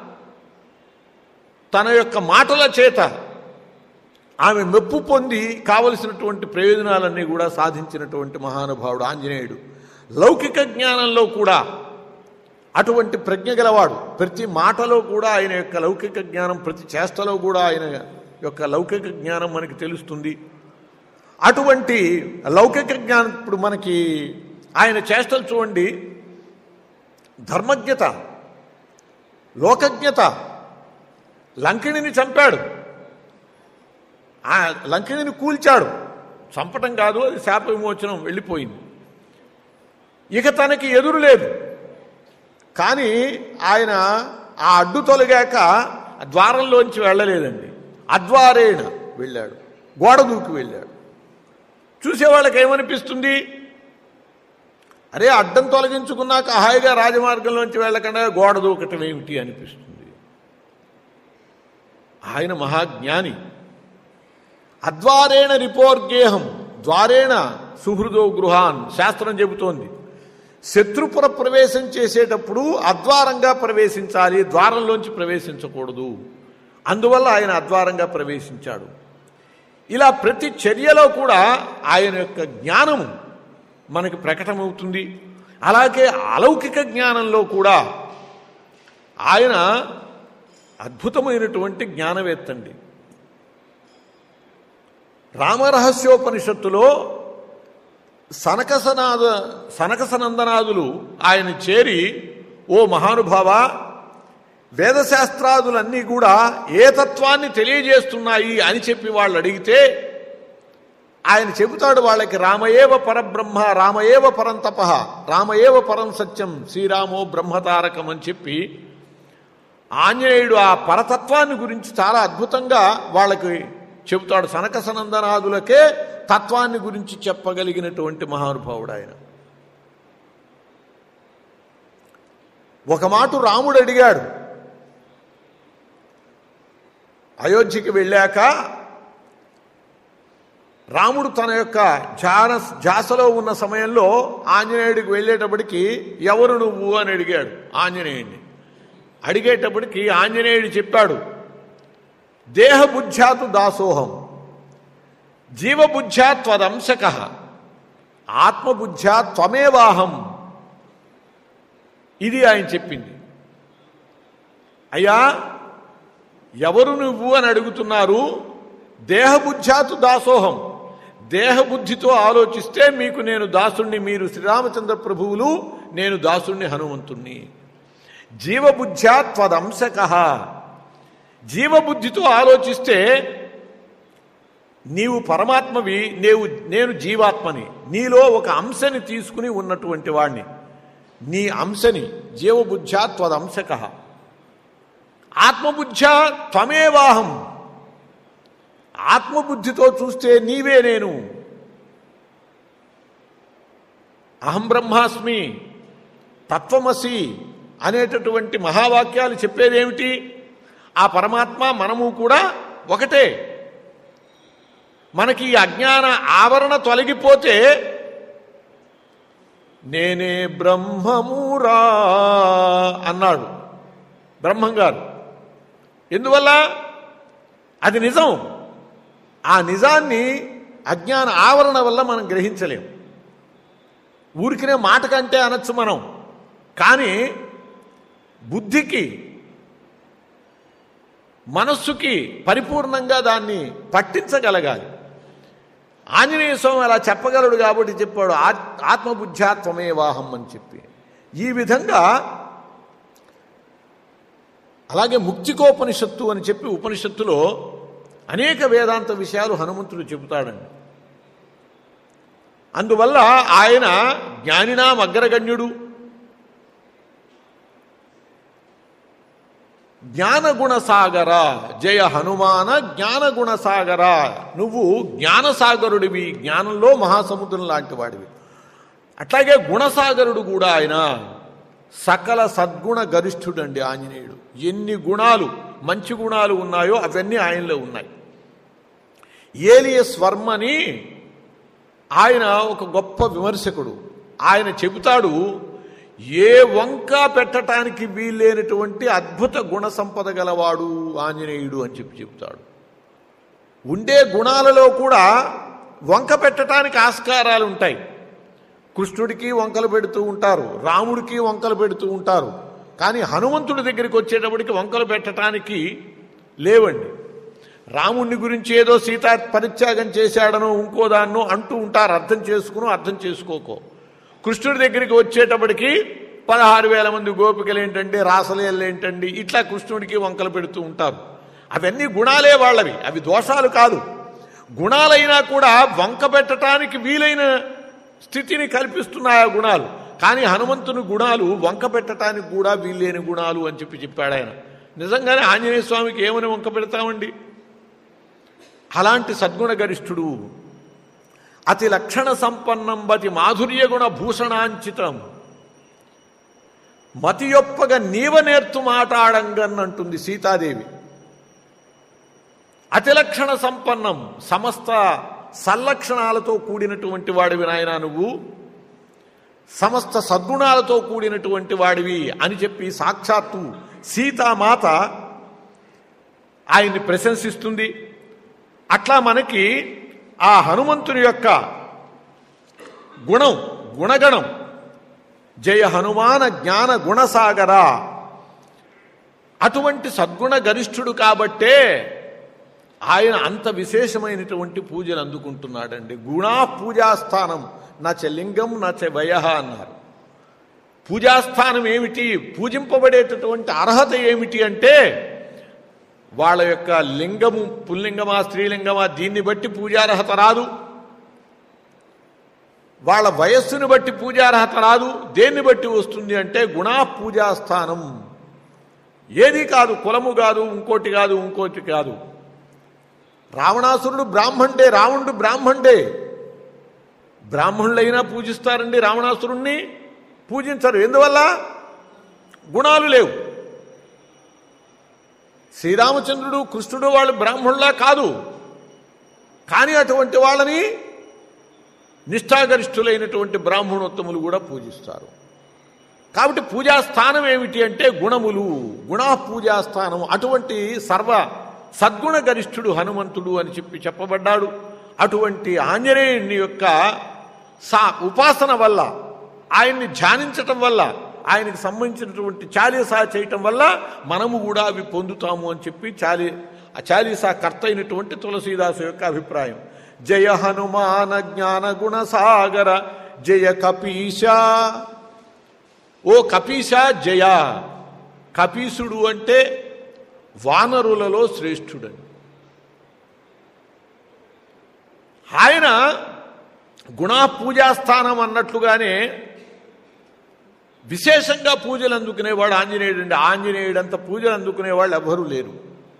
తన యొక్క మాటల చేత ఆమె మెప్పు పొంది కావలసినటువంటి ప్రయోజనాలన్నీ కూడా సాధించినటువంటి మహానుభావుడు ఆంజనేయుడు లౌకిక జ్ఞానంలో కూడా అటువంటి ప్రజ్ఞ గలవాడు ప్రతి మాటలో కూడా ఆయన యొక్క లౌకిక జ్ఞానం ప్రతి చేష్టలో కూడా ఆయన యొక్క లౌకిక జ్ఞానం మనకి తెలుస్తుంది అటువంటి లౌకిక జ్ఞానం ఇప్పుడు మనకి ఆయన చేష్టలు చూడండి ధర్మజ్ఞత లోకజ్ఞత లంకిణిని చంపాడు ఆ లంకిణిని కూల్చాడు చంపటం కాదు అది శాప విమోచనం వెళ్ళిపోయింది ఇక తనకి ఎదురు లేదు కానీ ఆయన ఆ అడ్డు తొలగాక ద్వారంలోంచి వెళ్ళలేదండి అద్వారేణ వెళ్ళాడు గోడ దూకి వెళ్ళాడు చూసేవాళ్ళకి ఏమనిపిస్తుంది అరే అడ్డం తొలగించుకున్నాక హాయిగా రాజమార్గంలోంచి వెళ్ళకుండా గోడ దూకటం ఏమిటి అనిపిస్తుంది ఆయన మహాజ్ఞాని అద్వారేణ రిపోర్గేహం ద్వారేణ సుహృదో గృహాన్ శాస్త్రం చెబుతోంది శత్రుపుర ప్రవేశం చేసేటప్పుడు అద్వారంగా ప్రవేశించాలి ద్వారంలోంచి ప్రవేశించకూడదు అందువల్ల ఆయన అద్వారంగా ప్రవేశించాడు ఇలా ప్రతి చర్యలో కూడా ఆయన యొక్క జ్ఞానము మనకి ప్రకటమవుతుంది అలాగే అలౌకిక జ్ఞానంలో కూడా ఆయన అద్భుతమైనటువంటి జ్ఞానవేత్తండి రామరహస్యోపనిషత్తులో సనకసనాద సనకసనందనాదులు ఆయన చేరి ఓ మహానుభావ వేదశాస్త్రాదులన్నీ కూడా ఏ తత్వాన్ని తెలియజేస్తున్నాయి అని చెప్పి వాళ్ళు అడిగితే ఆయన చెబుతాడు వాళ్ళకి రామయేవ పరబ్రహ్మ రామయేవ పరంతప రామయేవ పరం సత్యం శ్రీరామో బ్రహ్మతారకం అని చెప్పి ఆంజనేయుడు ఆ పరతత్వాన్ని గురించి చాలా అద్భుతంగా వాళ్ళకి చెబుతాడు సనక సనందనాదులకే తత్వాన్ని గురించి చెప్పగలిగినటువంటి మహానుభావుడు ఆయన ఒక మాట రాముడు అడిగాడు అయోధ్యకి వెళ్ళాక రాముడు తన యొక్క జాన జాసలో ఉన్న సమయంలో ఆంజనేయుడికి వెళ్ళేటప్పటికి ఎవరు నువ్వు అని అడిగాడు ఆంజనేయుడిని అడిగేటప్పటికి ఆంజనేయుడు చెప్పాడు దేహబుద్ధ్యాతు దాసోహం జీవబుద్ధ్యా త్వదంశక ఆత్మబుద్ధ్యా త్వమేవాహం ఇది ఆయన చెప్పింది అయ్యా ఎవరు నువ్వు అని అడుగుతున్నారు దేహబుద్ధ్యాతు దాసోహం దేహబుద్ధితో ఆలోచిస్తే మీకు నేను దాసుణ్ణి మీరు శ్రీరామచంద్ర ప్రభువులు నేను దాసుణ్ణి హనుమంతుణ్ణి జీవబుద్ధ్యా త్వదంశక జీవబుద్ధితో ఆలోచిస్తే నీవు పరమాత్మవి నేవు నేను జీవాత్మని నీలో ఒక అంశని తీసుకుని ఉన్నటువంటి వాణ్ణి నీ అంశని జీవబుద్ధ్యా త్వదంశక ఆత్మబుద్ధ్యా త్వమేవాహం ఆత్మబుద్ధితో చూస్తే నీవే నేను అహం బ్రహ్మాస్మి తత్వమసి అనేటటువంటి మహావాక్యాలు చెప్పేదేమిటి ఆ పరమాత్మ మనము కూడా ఒకటే మనకి ఈ అజ్ఞాన ఆవరణ తొలగిపోతే నేనే బ్రహ్మమురా అన్నాడు బ్రహ్మంగారు ఎందువల్ల అది నిజం ఆ నిజాన్ని అజ్ఞాన ఆవరణ వల్ల మనం గ్రహించలేం ఊరికినే మాట కంటే అనొచ్చు మనం కానీ బుద్ధికి మనస్సుకి పరిపూర్ణంగా దాన్ని పట్టించగలగాలి ఆంజనేయ స్వామి అలా చెప్పగలడు కాబట్టి చెప్పాడు ఆత్- ఆత్మబుద్ధ్యాత్వమే వాహం అని చెప్పి ఈ విధంగా అలాగే ముక్తికోపనిషత్తు అని చెప్పి ఉపనిషత్తులో అనేక వేదాంత విషయాలు హనుమంతుడు చెబుతాడండి అందువల్ల ఆయన జ్ఞానినాం అగ్రగణ్యుడు జ్ఞానగుణ సాగర జయ హనుమాన జ్ఞానగుణ సాగర నువ్వు జ్ఞానసాగరుడివి జ్ఞానంలో మహాసముద్రం లాంటి వాడివి అట్లాగే గుణసాగరుడు కూడా ఆయన సకల సద్గుణ గరిష్ఠుడండి ఆంజనేయుడు ఎన్ని గుణాలు మంచి గుణాలు ఉన్నాయో అవన్నీ ఆయనలో ఉన్నాయి ఏలియస్ వర్మని ఆయన ఒక గొప్ప విమర్శకుడు ఆయన చెబుతాడు ఏ వంక పెట్టడానికి వీల్లేనటువంటి అద్భుత గుణ సంపద గలవాడు ఆంజనేయుడు అని చెప్పి చెబుతాడు ఉండే గుణాలలో కూడా వంక పెట్టడానికి ఆస్కారాలు ఉంటాయి కృష్ణుడికి వంకలు పెడుతూ ఉంటారు రాముడికి వంకలు పెడుతూ ఉంటారు కానీ హనుమంతుడి దగ్గరికి వచ్చేటప్పటికి వంకలు పెట్టడానికి లేవండి రాముణ్ణి గురించి ఏదో సీతా పరిత్యాగం చేశాడనో ఇంకోదాన్నో అంటూ ఉంటారు అర్థం చేసుకునో అర్థం చేసుకోకో కృష్ణుడి దగ్గరికి వచ్చేటప్పటికి పదహారు వేల మంది గోపికలు ఏంటండి రాసలీలలు ఏంటండి ఇట్లా కృష్ణుడికి వంకలు పెడుతూ ఉంటారు అవన్నీ గుణాలే వాళ్ళవి అవి దోషాలు కాదు గుణాలైనా కూడా వంక పెట్టడానికి వీలైన స్థితిని కల్పిస్తున్నాయి ఆ గుణాలు కానీ హనుమంతుని గుణాలు వంక పెట్టడానికి కూడా వీల్లేని గుణాలు అని చెప్పి చెప్పాడు ఆయన నిజంగానే ఆంజనేయ స్వామికి ఏమని వంక పెడతామండి అలాంటి సద్గుణ గరిష్ఠుడు అతి లక్షణ సంపన్నం బతి మాధుర్య గుణ భూషణాంచితం మతియొప్పగా నీవ నేర్తు మాటాడంగన్నంటుంది సీతాదేవి అతిలక్షణ సంపన్నం సమస్త సల్లక్షణాలతో కూడినటువంటి వాడివి నాయన నువ్వు సమస్త సద్గుణాలతో కూడినటువంటి వాడివి అని చెప్పి సాక్షాత్తు సీతామాత ఆయన్ని ప్రశంసిస్తుంది అట్లా మనకి ఆ హనుమంతుని యొక్క గుణం గుణగణం జయ హనుమాన జ్ఞాన గుణసాగర అటువంటి సద్గుణ గరిష్ఠుడు కాబట్టే ఆయన అంత విశేషమైనటువంటి పూజలు అందుకుంటున్నాడండి గుణా పూజాస్థానం నచ లింగం నచ వయ అన్నారు పూజాస్థానం ఏమిటి పూజింపబడేటటువంటి అర్హత ఏమిటి అంటే వాళ్ళ యొక్క లింగము పుల్లింగమా స్త్రీలింగమా దీన్ని బట్టి పూజార్హత రాదు వాళ్ళ వయస్సును బట్టి పూజార్హత రాదు దేన్ని బట్టి వస్తుంది అంటే గుణా పూజాస్థానం ఏది కాదు కులము కాదు ఇంకోటి కాదు ఇంకోటి కాదు రావణాసురుడు బ్రాహ్మణుడే రావణుడు బ్రాహ్మణుడే బ్రాహ్మణులైనా పూజిస్తారండి రావణాసురుణ్ణి పూజించరు ఎందువల్ల గుణాలు లేవు శ్రీరామచంద్రుడు కృష్ణుడు వాళ్ళు బ్రాహ్మణులా కాదు కానీ అటువంటి వాళ్ళని నిష్ఠాగరిష్ఠులైనటువంటి బ్రాహ్మణోత్తములు కూడా పూజిస్తారు కాబట్టి పూజాస్థానం ఏమిటి అంటే గుణములు గుణా పూజాస్థానం అటువంటి సర్వ సద్గుణ గరిష్ఠుడు హనుమంతుడు అని చెప్పి చెప్పబడ్డాడు అటువంటి ఆంజనేయుని యొక్క సా ఉపాసన వల్ల ఆయన్ని ధ్యానించటం వల్ల ఆయనకు సంబంధించినటువంటి చాలీసా చేయటం వల్ల మనము కూడా అవి పొందుతాము అని చెప్పి చాలీ ఆ చాలీసా కర్త అయినటువంటి తులసీదాసు యొక్క అభిప్రాయం జయ హనుమాన జ్ఞాన గుణ సాగర జయ కపీశ ఓ కపీశ జయ కపీసుడు అంటే వానరులలో శ్రేష్ఠుడని ఆయన గుణా పూజాస్థానం అన్నట్లుగానే విశేషంగా పూజలు అందుకునేవాడు ఆంజనేయుడు అండి ఆంజనేయుడంత పూజలు అందుకునేవాళ్ళు ఎవ్వరూ లేరు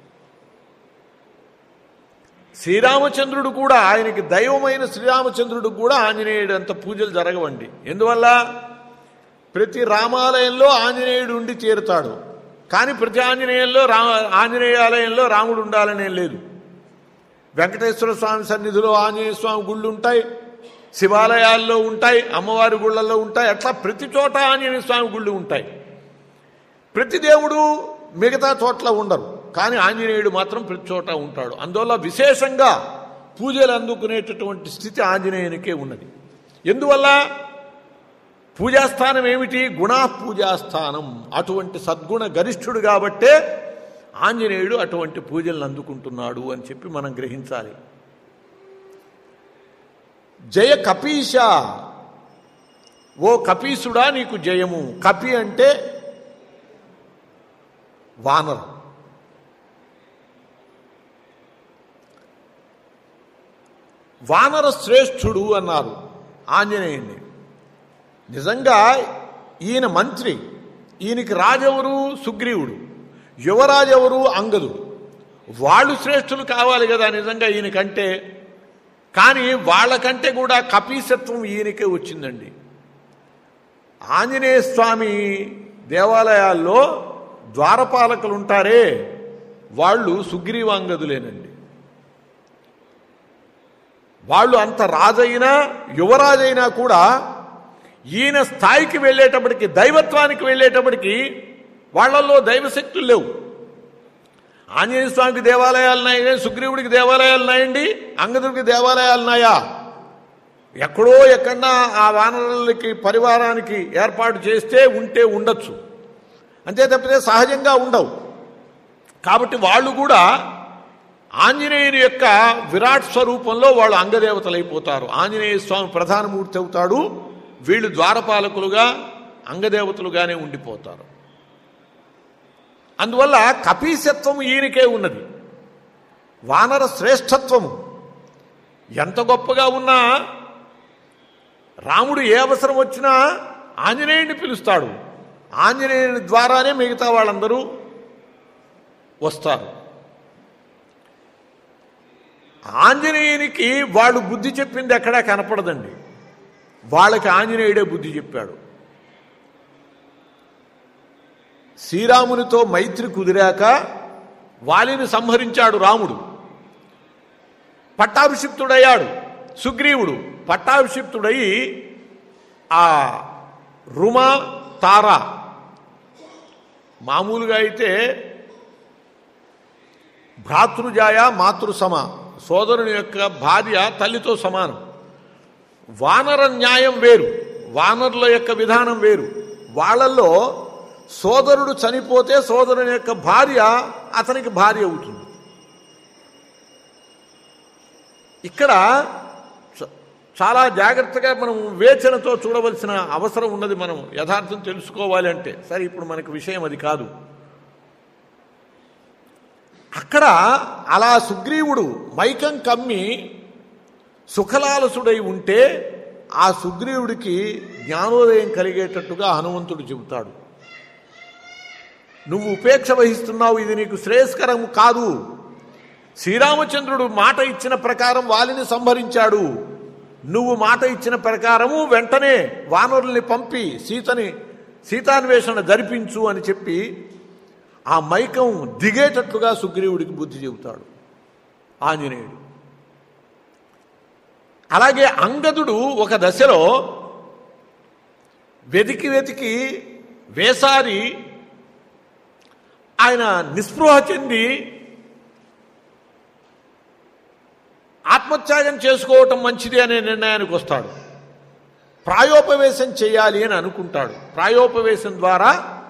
శ్రీరామచంద్రుడు కూడా ఆయనకి దైవమైన శ్రీరామచంద్రుడు కూడా ఆంజనేయుడు అంత పూజలు జరగవండి ఎందువల్ల ప్రతి రామాలయంలో ఆంజనేయుడు ఉండి తీరుతాడు కానీ ప్రతి ఆంజనేయంలో రా ఆంజనేయాలయంలో రాముడు ఉండాలనే లేదు వెంకటేశ్వర స్వామి సన్నిధిలో ఆంజనేయ స్వామి గుళ్ళు ఉంటాయి శివాలయాల్లో ఉంటాయి అమ్మవారి గుళ్ళల్లో ఉంటాయి అట్లా ప్రతి చోట ఆంజనేయ స్వామి గుళ్ళు ఉంటాయి ప్రతి దేవుడు మిగతా చోట్ల ఉండరు కానీ ఆంజనేయుడు మాత్రం ప్రతి చోట ఉంటాడు అందువల్ల విశేషంగా పూజలు అందుకునేటటువంటి స్థితి ఆంజనేయునికే ఉన్నది ఎందువల్ల పూజాస్థానం ఏమిటి గుణా పూజాస్థానం అటువంటి సద్గుణ గరిష్ఠుడు కాబట్టే ఆంజనేయుడు అటువంటి పూజలను అందుకుంటున్నాడు అని చెప్పి మనం గ్రహించాలి జయ కపీశ ఓ కపీసుడా నీకు జయము కపి అంటే వానరం వానర శ్రేష్ఠుడు అన్నారు ఆంజనేయుణ్ణి నిజంగా ఈయన మంత్రి ఈయనకి రాజెవరు సుగ్రీవుడు యువరాజెవరు అంగదుడు వాళ్ళు శ్రేష్ఠులు కావాలి కదా నిజంగా ఈయనకంటే కానీ వాళ్ళకంటే కూడా కపీసత్వం ఈయనకే వచ్చిందండి ఆంజనేయ స్వామి దేవాలయాల్లో ద్వారపాలకులు ఉంటారే వాళ్ళు సుగ్రీవాంగదులేనండి వాళ్ళు అంత రాజైనా యువరాజైనా కూడా ఈయన స్థాయికి వెళ్ళేటప్పటికి దైవత్వానికి వెళ్ళేటప్పటికి వాళ్ళల్లో దైవశక్తులు లేవు ఆంజనేయ స్వామికి దేవాలయాలు ఉన్నాయి సుగ్రీవుడికి దేవాలయాలు ఉన్నాయండి అంగదుడికి దేవాలయాలు ఉన్నాయా ఎక్కడో ఎక్కడన్నా ఆ వానరులకి పరివారానికి ఏర్పాటు చేస్తే ఉంటే ఉండొచ్చు అంతే తప్పితే సహజంగా ఉండవు కాబట్టి వాళ్ళు కూడా ఆంజనేయుని యొక్క విరాట్ స్వరూపంలో వాళ్ళు అంగదేవతలు అయిపోతారు ఆంజనేయ స్వామి ప్రధానమూర్తి అవుతాడు వీళ్ళు ద్వారపాలకులుగా అంగదేవతలుగానే ఉండిపోతారు అందువల్ల కపీసత్వం ఈయనకే ఉన్నది వానర శ్రేష్టత్వము ఎంత గొప్పగా ఉన్నా రాముడు ఏ అవసరం వచ్చినా ఆంజనేయుడిని పిలుస్తాడు ఆంజనేయుని ద్వారానే మిగతా వాళ్ళందరూ వస్తారు ఆంజనేయునికి వాళ్ళు బుద్ధి చెప్పింది ఎక్కడా కనపడదండి వాళ్ళకి ఆంజనేయుడే బుద్ధి చెప్పాడు శ్రీరామునితో మైత్రి కుదిరాక వాలిని సంహరించాడు రాముడు పట్టాభిషిక్తుడయ్యాడు సుగ్రీవుడు పట్టాభిషిక్తుడై ఆ రుమ తార మామూలుగా అయితే భ్రాతృజాయ మాతృ సమ సోదరుని యొక్క భార్య తల్లితో సమానం వానర న్యాయం వేరు వానరుల యొక్క విధానం వేరు వాళ్ళల్లో సోదరుడు చనిపోతే సోదరుని యొక్క భార్య అతనికి భార్య అవుతుంది ఇక్కడ చ- చాలా జాగ్రత్తగా మనం వివేచనతో చూడవలసిన అవసరం ఉన్నది మనం యథార్థం తెలుసుకోవాలి అంటే సరే ఇప్పుడు మనకు విషయం అది కాదు అక్కడ అలా సుగ్రీవుడు మైకం కమ్మి సుఖలాలసుడై ఉంటే ఆ సుగ్రీవుడికి జ్ఞానోదయం కలిగేటట్టుగా హనుమంతుడు చెబుతాడు నువ్వు ఉపేక్ష వహిస్తున్నావు ఇది నీకు శ్రేయస్కరం కాదు శ్రీరామచంద్రుడు మాట ఇచ్చిన ప్రకారం వాలిని సంహరించాడు నువ్వు మాట ఇచ్చిన ప్రకారము వెంటనే వానరుల్ని పంపి సీతని సీతాన్వేషణ జరిపించు అని చెప్పి ఆ మైకం దిగేటట్లుగా సుగ్రీవుడికి బుద్ధి చెబుతాడు ఆంజనేయుడు అలాగే అంగదుడు ఒక దశలో వెతికి వెతికి వేసారి ఆయన నిస్పృహ చెంది ఆత్మత్యాగం చేసుకోవటం మంచిది అనే నిర్ణయానికి వస్తాడు ప్రాయోపవేశం చేయాలి అని అనుకుంటాడు ప్రాయోపవేశం ద్వారా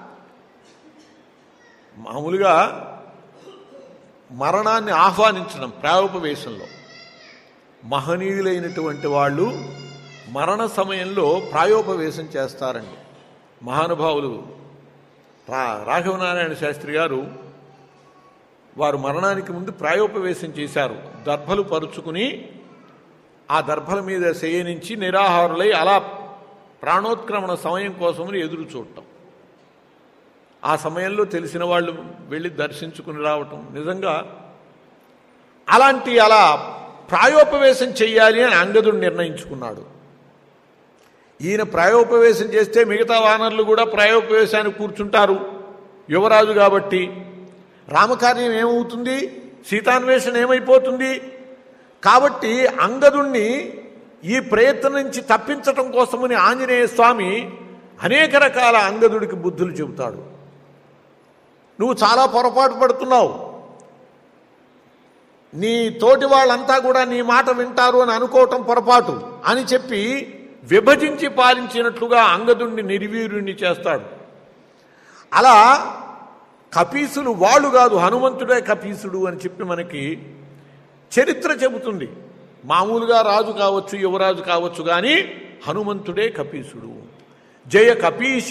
మామూలుగా మరణాన్ని ఆహ్వానించడం ప్రాయోపవేశంలో మహనీయులైనటువంటి వాళ్ళు మరణ సమయంలో ప్రాయోపవేశం చేస్తారండి మహానుభావులు రా రాఘవనారాయణ శాస్త్రి గారు వారు మరణానికి ముందు ప్రాయోపవేశం చేశారు దర్భలు పరుచుకుని ఆ దర్భల మీద శయనించి నిరాహారులై అలా ప్రాణోత్క్రమణ సమయం కోసమని ఎదురు చూడటం ఆ సమయంలో తెలిసిన వాళ్ళు వెళ్ళి దర్శించుకుని రావటం నిజంగా అలాంటి అలా ప్రాయోపవేశం చెయ్యాలి అని అంగదుడు నిర్ణయించుకున్నాడు ఈయన ప్రాయోపవేశం చేస్తే మిగతా వానరులు కూడా ప్రాయోపవేశానికి కూర్చుంటారు యువరాజు కాబట్టి రామకార్యం ఏమవుతుంది సీతాన్వేషణ ఏమైపోతుంది కాబట్టి అంగదుణ్ణి ఈ ప్రయత్నం నుంచి తప్పించటం కోసమని ఆంజనేయ స్వామి అనేక రకాల అంగదుడికి బుద్ధులు చెబుతాడు నువ్వు చాలా పొరపాటు పడుతున్నావు నీ తోటి వాళ్ళంతా కూడా నీ మాట వింటారు అని అనుకోవటం పొరపాటు అని చెప్పి విభజించి పాలించినట్లుగా అంగదుణ్ణి నిర్వీర్యుణ్ణి చేస్తాడు అలా కపీసులు వాళ్ళు కాదు హనుమంతుడే కపీసుడు అని చెప్పి మనకి చరిత్ర చెబుతుంది మామూలుగా రాజు కావచ్చు యువరాజు కావచ్చు కానీ హనుమంతుడే కపీసుడు జయ కపీశ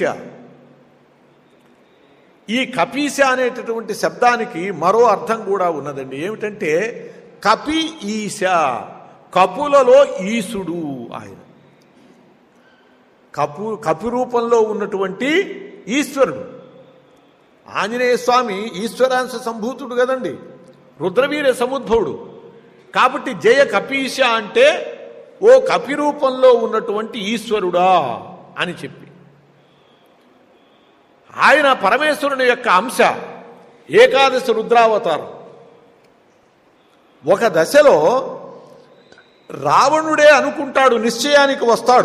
ఈ కపీశ అనేటటువంటి శబ్దానికి మరో అర్థం కూడా ఉన్నదండి ఏమిటంటే కపి ఈశ కపులలో ఈశుడు ఆయన కపు కపి రూపంలో ఉన్నటువంటి ఈశ్వరుడు ఆంజనేయ స్వామి ఈశ్వరాంశ సంభూతుడు కదండి రుద్రవీర సముద్భవుడు కాబట్టి జయ కపీశ అంటే ఓ కపి రూపంలో ఉన్నటువంటి ఈశ్వరుడా అని చెప్పి ఆయన పరమేశ్వరుని యొక్క అంశ ఏకాదశి రుద్రావతారం ఒక దశలో రావణుడే అనుకుంటాడు నిశ్చయానికి వస్తాడు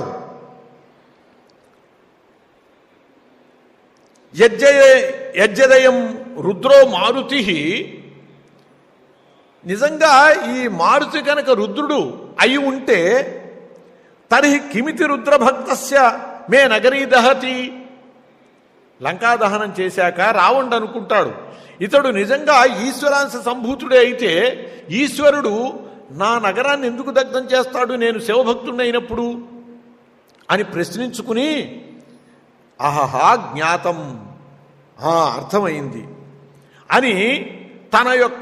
యజ్జయ యజ్జదయం రుద్రో మారుతి నిజంగా ఈ మారుతి కనుక రుద్రుడు అయి ఉంటే తర్హి కిమితి రుద్రభక్తస్య మే నగరీ దహతి లంకా దహనం చేశాక రావణుడు అనుకుంటాడు ఇతడు నిజంగా ఈశ్వరాంశ సంభూతుడే అయితే ఈశ్వరుడు నా నగరాన్ని ఎందుకు దగ్ధం చేస్తాడు నేను శివభక్తుడినైనప్పుడు అని ప్రశ్నించుకుని అహహా జ్ఞాతం ఆ, అర్థమైంది అని తన యొక్క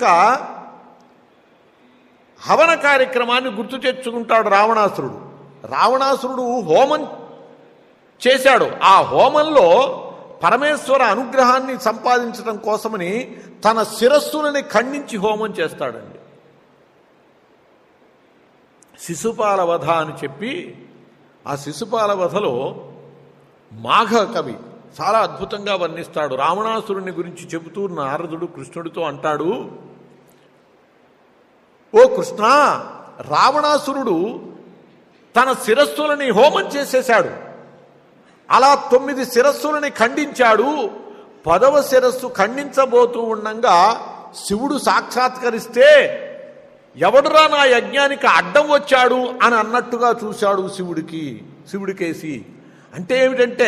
హవన కార్యక్రమాన్ని గుర్తు తెచ్చుకుంటాడు రావణాసురుడు రావణాసురుడు హోమం చేశాడు ఆ హోమంలో పరమేశ్వర అనుగ్రహాన్ని సంపాదించడం కోసమని తన శిరస్సులని ఖండించి హోమం చేస్తాడండి శిశుపాల వధ అని చెప్పి ఆ శిశుపాల వధలో మాఘ కవి చాలా అద్భుతంగా వర్ణిస్తాడు రావణాసురుని గురించి చెబుతూ నారదుడు కృష్ణుడితో అంటాడు ఓ కృష్ణ రావణాసురుడు తన శిరస్సులని హోమం చేసేశాడు అలా తొమ్మిది శిరస్సులని ఖండించాడు పదవ శిరస్సు ఖండించబోతూ ఉండంగా శివుడు సాక్షాత్కరిస్తే ఎవడురా నా యజ్ఞానికి అడ్డం వచ్చాడు అని అన్నట్టుగా చూశాడు శివుడికి శివుడికేసి అంటే ఏమిటంటే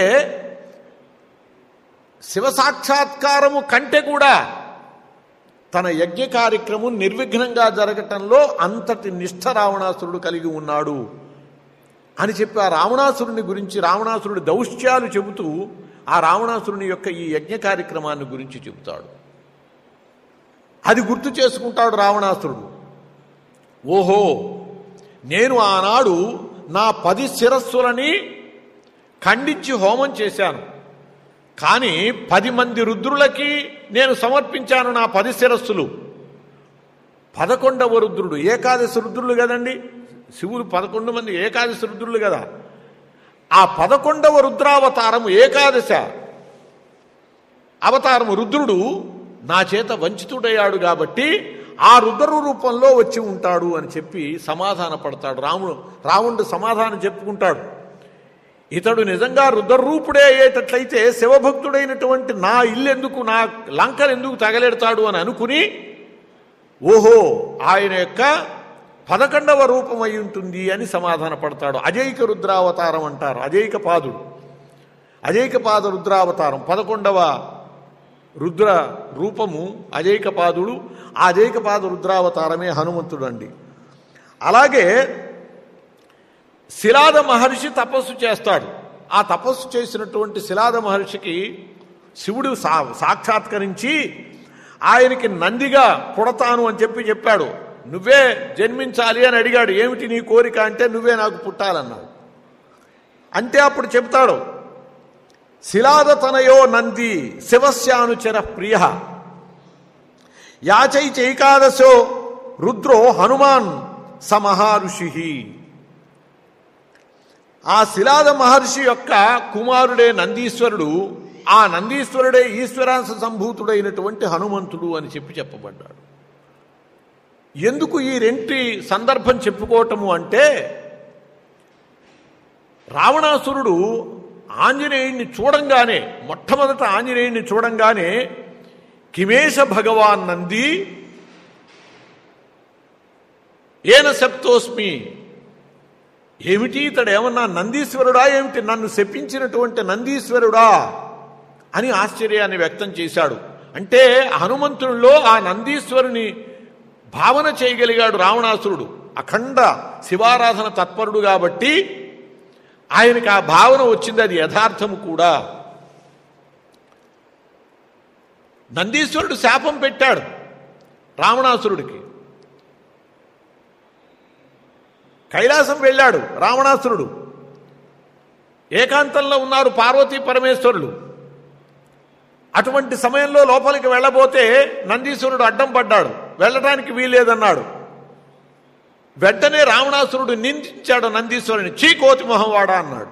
శివ సాక్షాత్కారము కంటే కూడా తన యజ్ఞ కార్యక్రమం నిర్విఘ్నంగా జరగటంలో అంతటి నిష్ఠ రావణాసురుడు కలిగి ఉన్నాడు అని చెప్పి ఆ రావణాసురుని గురించి రావణాసురుడి దౌష్ట్యాలు చెబుతూ ఆ రావణాసురుని యొక్క ఈ యజ్ఞ కార్యక్రమాన్ని గురించి చెబుతాడు అది గుర్తు చేసుకుంటాడు రావణాసురుడు ఓహో నేను ఆనాడు నా పది శిరస్సులని ఖండించి హోమం చేశాను కానీ పది మంది రుద్రులకి నేను సమర్పించాను నా పది శిరస్సులు పదకొండవ రుద్రుడు ఏకాదశి రుద్రులు కదండి శివుడు పదకొండు మంది ఏకాదశి రుద్రులు కదా ఆ పదకొండవ రుద్రావతారము ఏకాదశ అవతారము రుద్రుడు నా చేత వంచితుడయ్యాడు కాబట్టి ఆ రుద్ర రూపంలో వచ్చి ఉంటాడు అని చెప్పి సమాధాన పడతాడు రాముడు రావణుడు సమాధానం చెప్పుకుంటాడు ఇతడు నిజంగా రుద్రరూపుడే అయ్యేటట్లయితే శివభక్తుడైనటువంటి నా ఇల్లెందుకు నా లంకను ఎందుకు తగలెడతాడు అని అనుకుని ఓహో ఆయన యొక్క పదకొండవ రూపం అయి ఉంటుంది అని సమాధాన పడతాడు అజైక రుద్రావతారం అంటారు అజైక పాదుడు అజైక పాద రుద్రావతారం పదకొండవ రుద్ర రూపము అజైక పాదుడు ఆ అజైక పాద రుద్రావతారమే హనుమంతుడు అండి అలాగే శిలాద మహర్షి తపస్సు చేస్తాడు ఆ తపస్సు చేసినటువంటి శిలాద మహర్షికి శివుడు సా సాక్షాత్కరించి ఆయనకి నందిగా పుడతాను అని చెప్పి చెప్పాడు నువ్వే జన్మించాలి అని అడిగాడు ఏమిటి నీ కోరిక అంటే నువ్వే నాకు పుట్టాలన్నాడు అంటే అప్పుడు చెప్తాడు శిలాద తనయో నంది శివస్యానుచర ప్రియ యాచై చైకాదశో రుద్రో హనుమాన్ సమహారుషి ఆ శిలాద మహర్షి యొక్క కుమారుడే నందీశ్వరుడు ఆ నందీశ్వరుడే ఈశ్వరాంశ సంభూతుడైనటువంటి హనుమంతుడు అని చెప్పి చెప్పబడ్డాడు ఎందుకు ఈ రెంటి సందర్భం చెప్పుకోవటము అంటే రావణాసురుడు ఆంజనేయుణ్ణి చూడంగానే మొట్టమొదట ఆంజనేయుణ్ణి చూడంగానే కిమేశ భగవాన్ నంది ఏన సప్తోస్మి ఏమిటి ఇతడు ఏమన్నా నందీశ్వరుడా ఏమిటి నన్ను శపించినటువంటి నందీశ్వరుడా అని ఆశ్చర్యాన్ని వ్యక్తం చేశాడు అంటే హనుమంతుడిలో ఆ నందీశ్వరుని భావన చేయగలిగాడు రావణాసురుడు అఖండ శివారాధన తత్పరుడు కాబట్టి ఆయనకి ఆ భావన వచ్చింది అది యథార్థము కూడా నందీశ్వరుడు శాపం పెట్టాడు రావణాసురుడికి కైలాసం వెళ్ళాడు రావణాసురుడు ఏకాంతంలో ఉన్నారు పార్వతీ పరమేశ్వరులు అటువంటి సమయంలో లోపలికి వెళ్ళబోతే నందీశ్వరుడు అడ్డం పడ్డాడు వెళ్ళడానికి వీల్లేదన్నాడు వెంటనే రావణాసురుడు నిందించాడు నందీశ్వరుని చీ కోతి మొహంవాడా అన్నాడు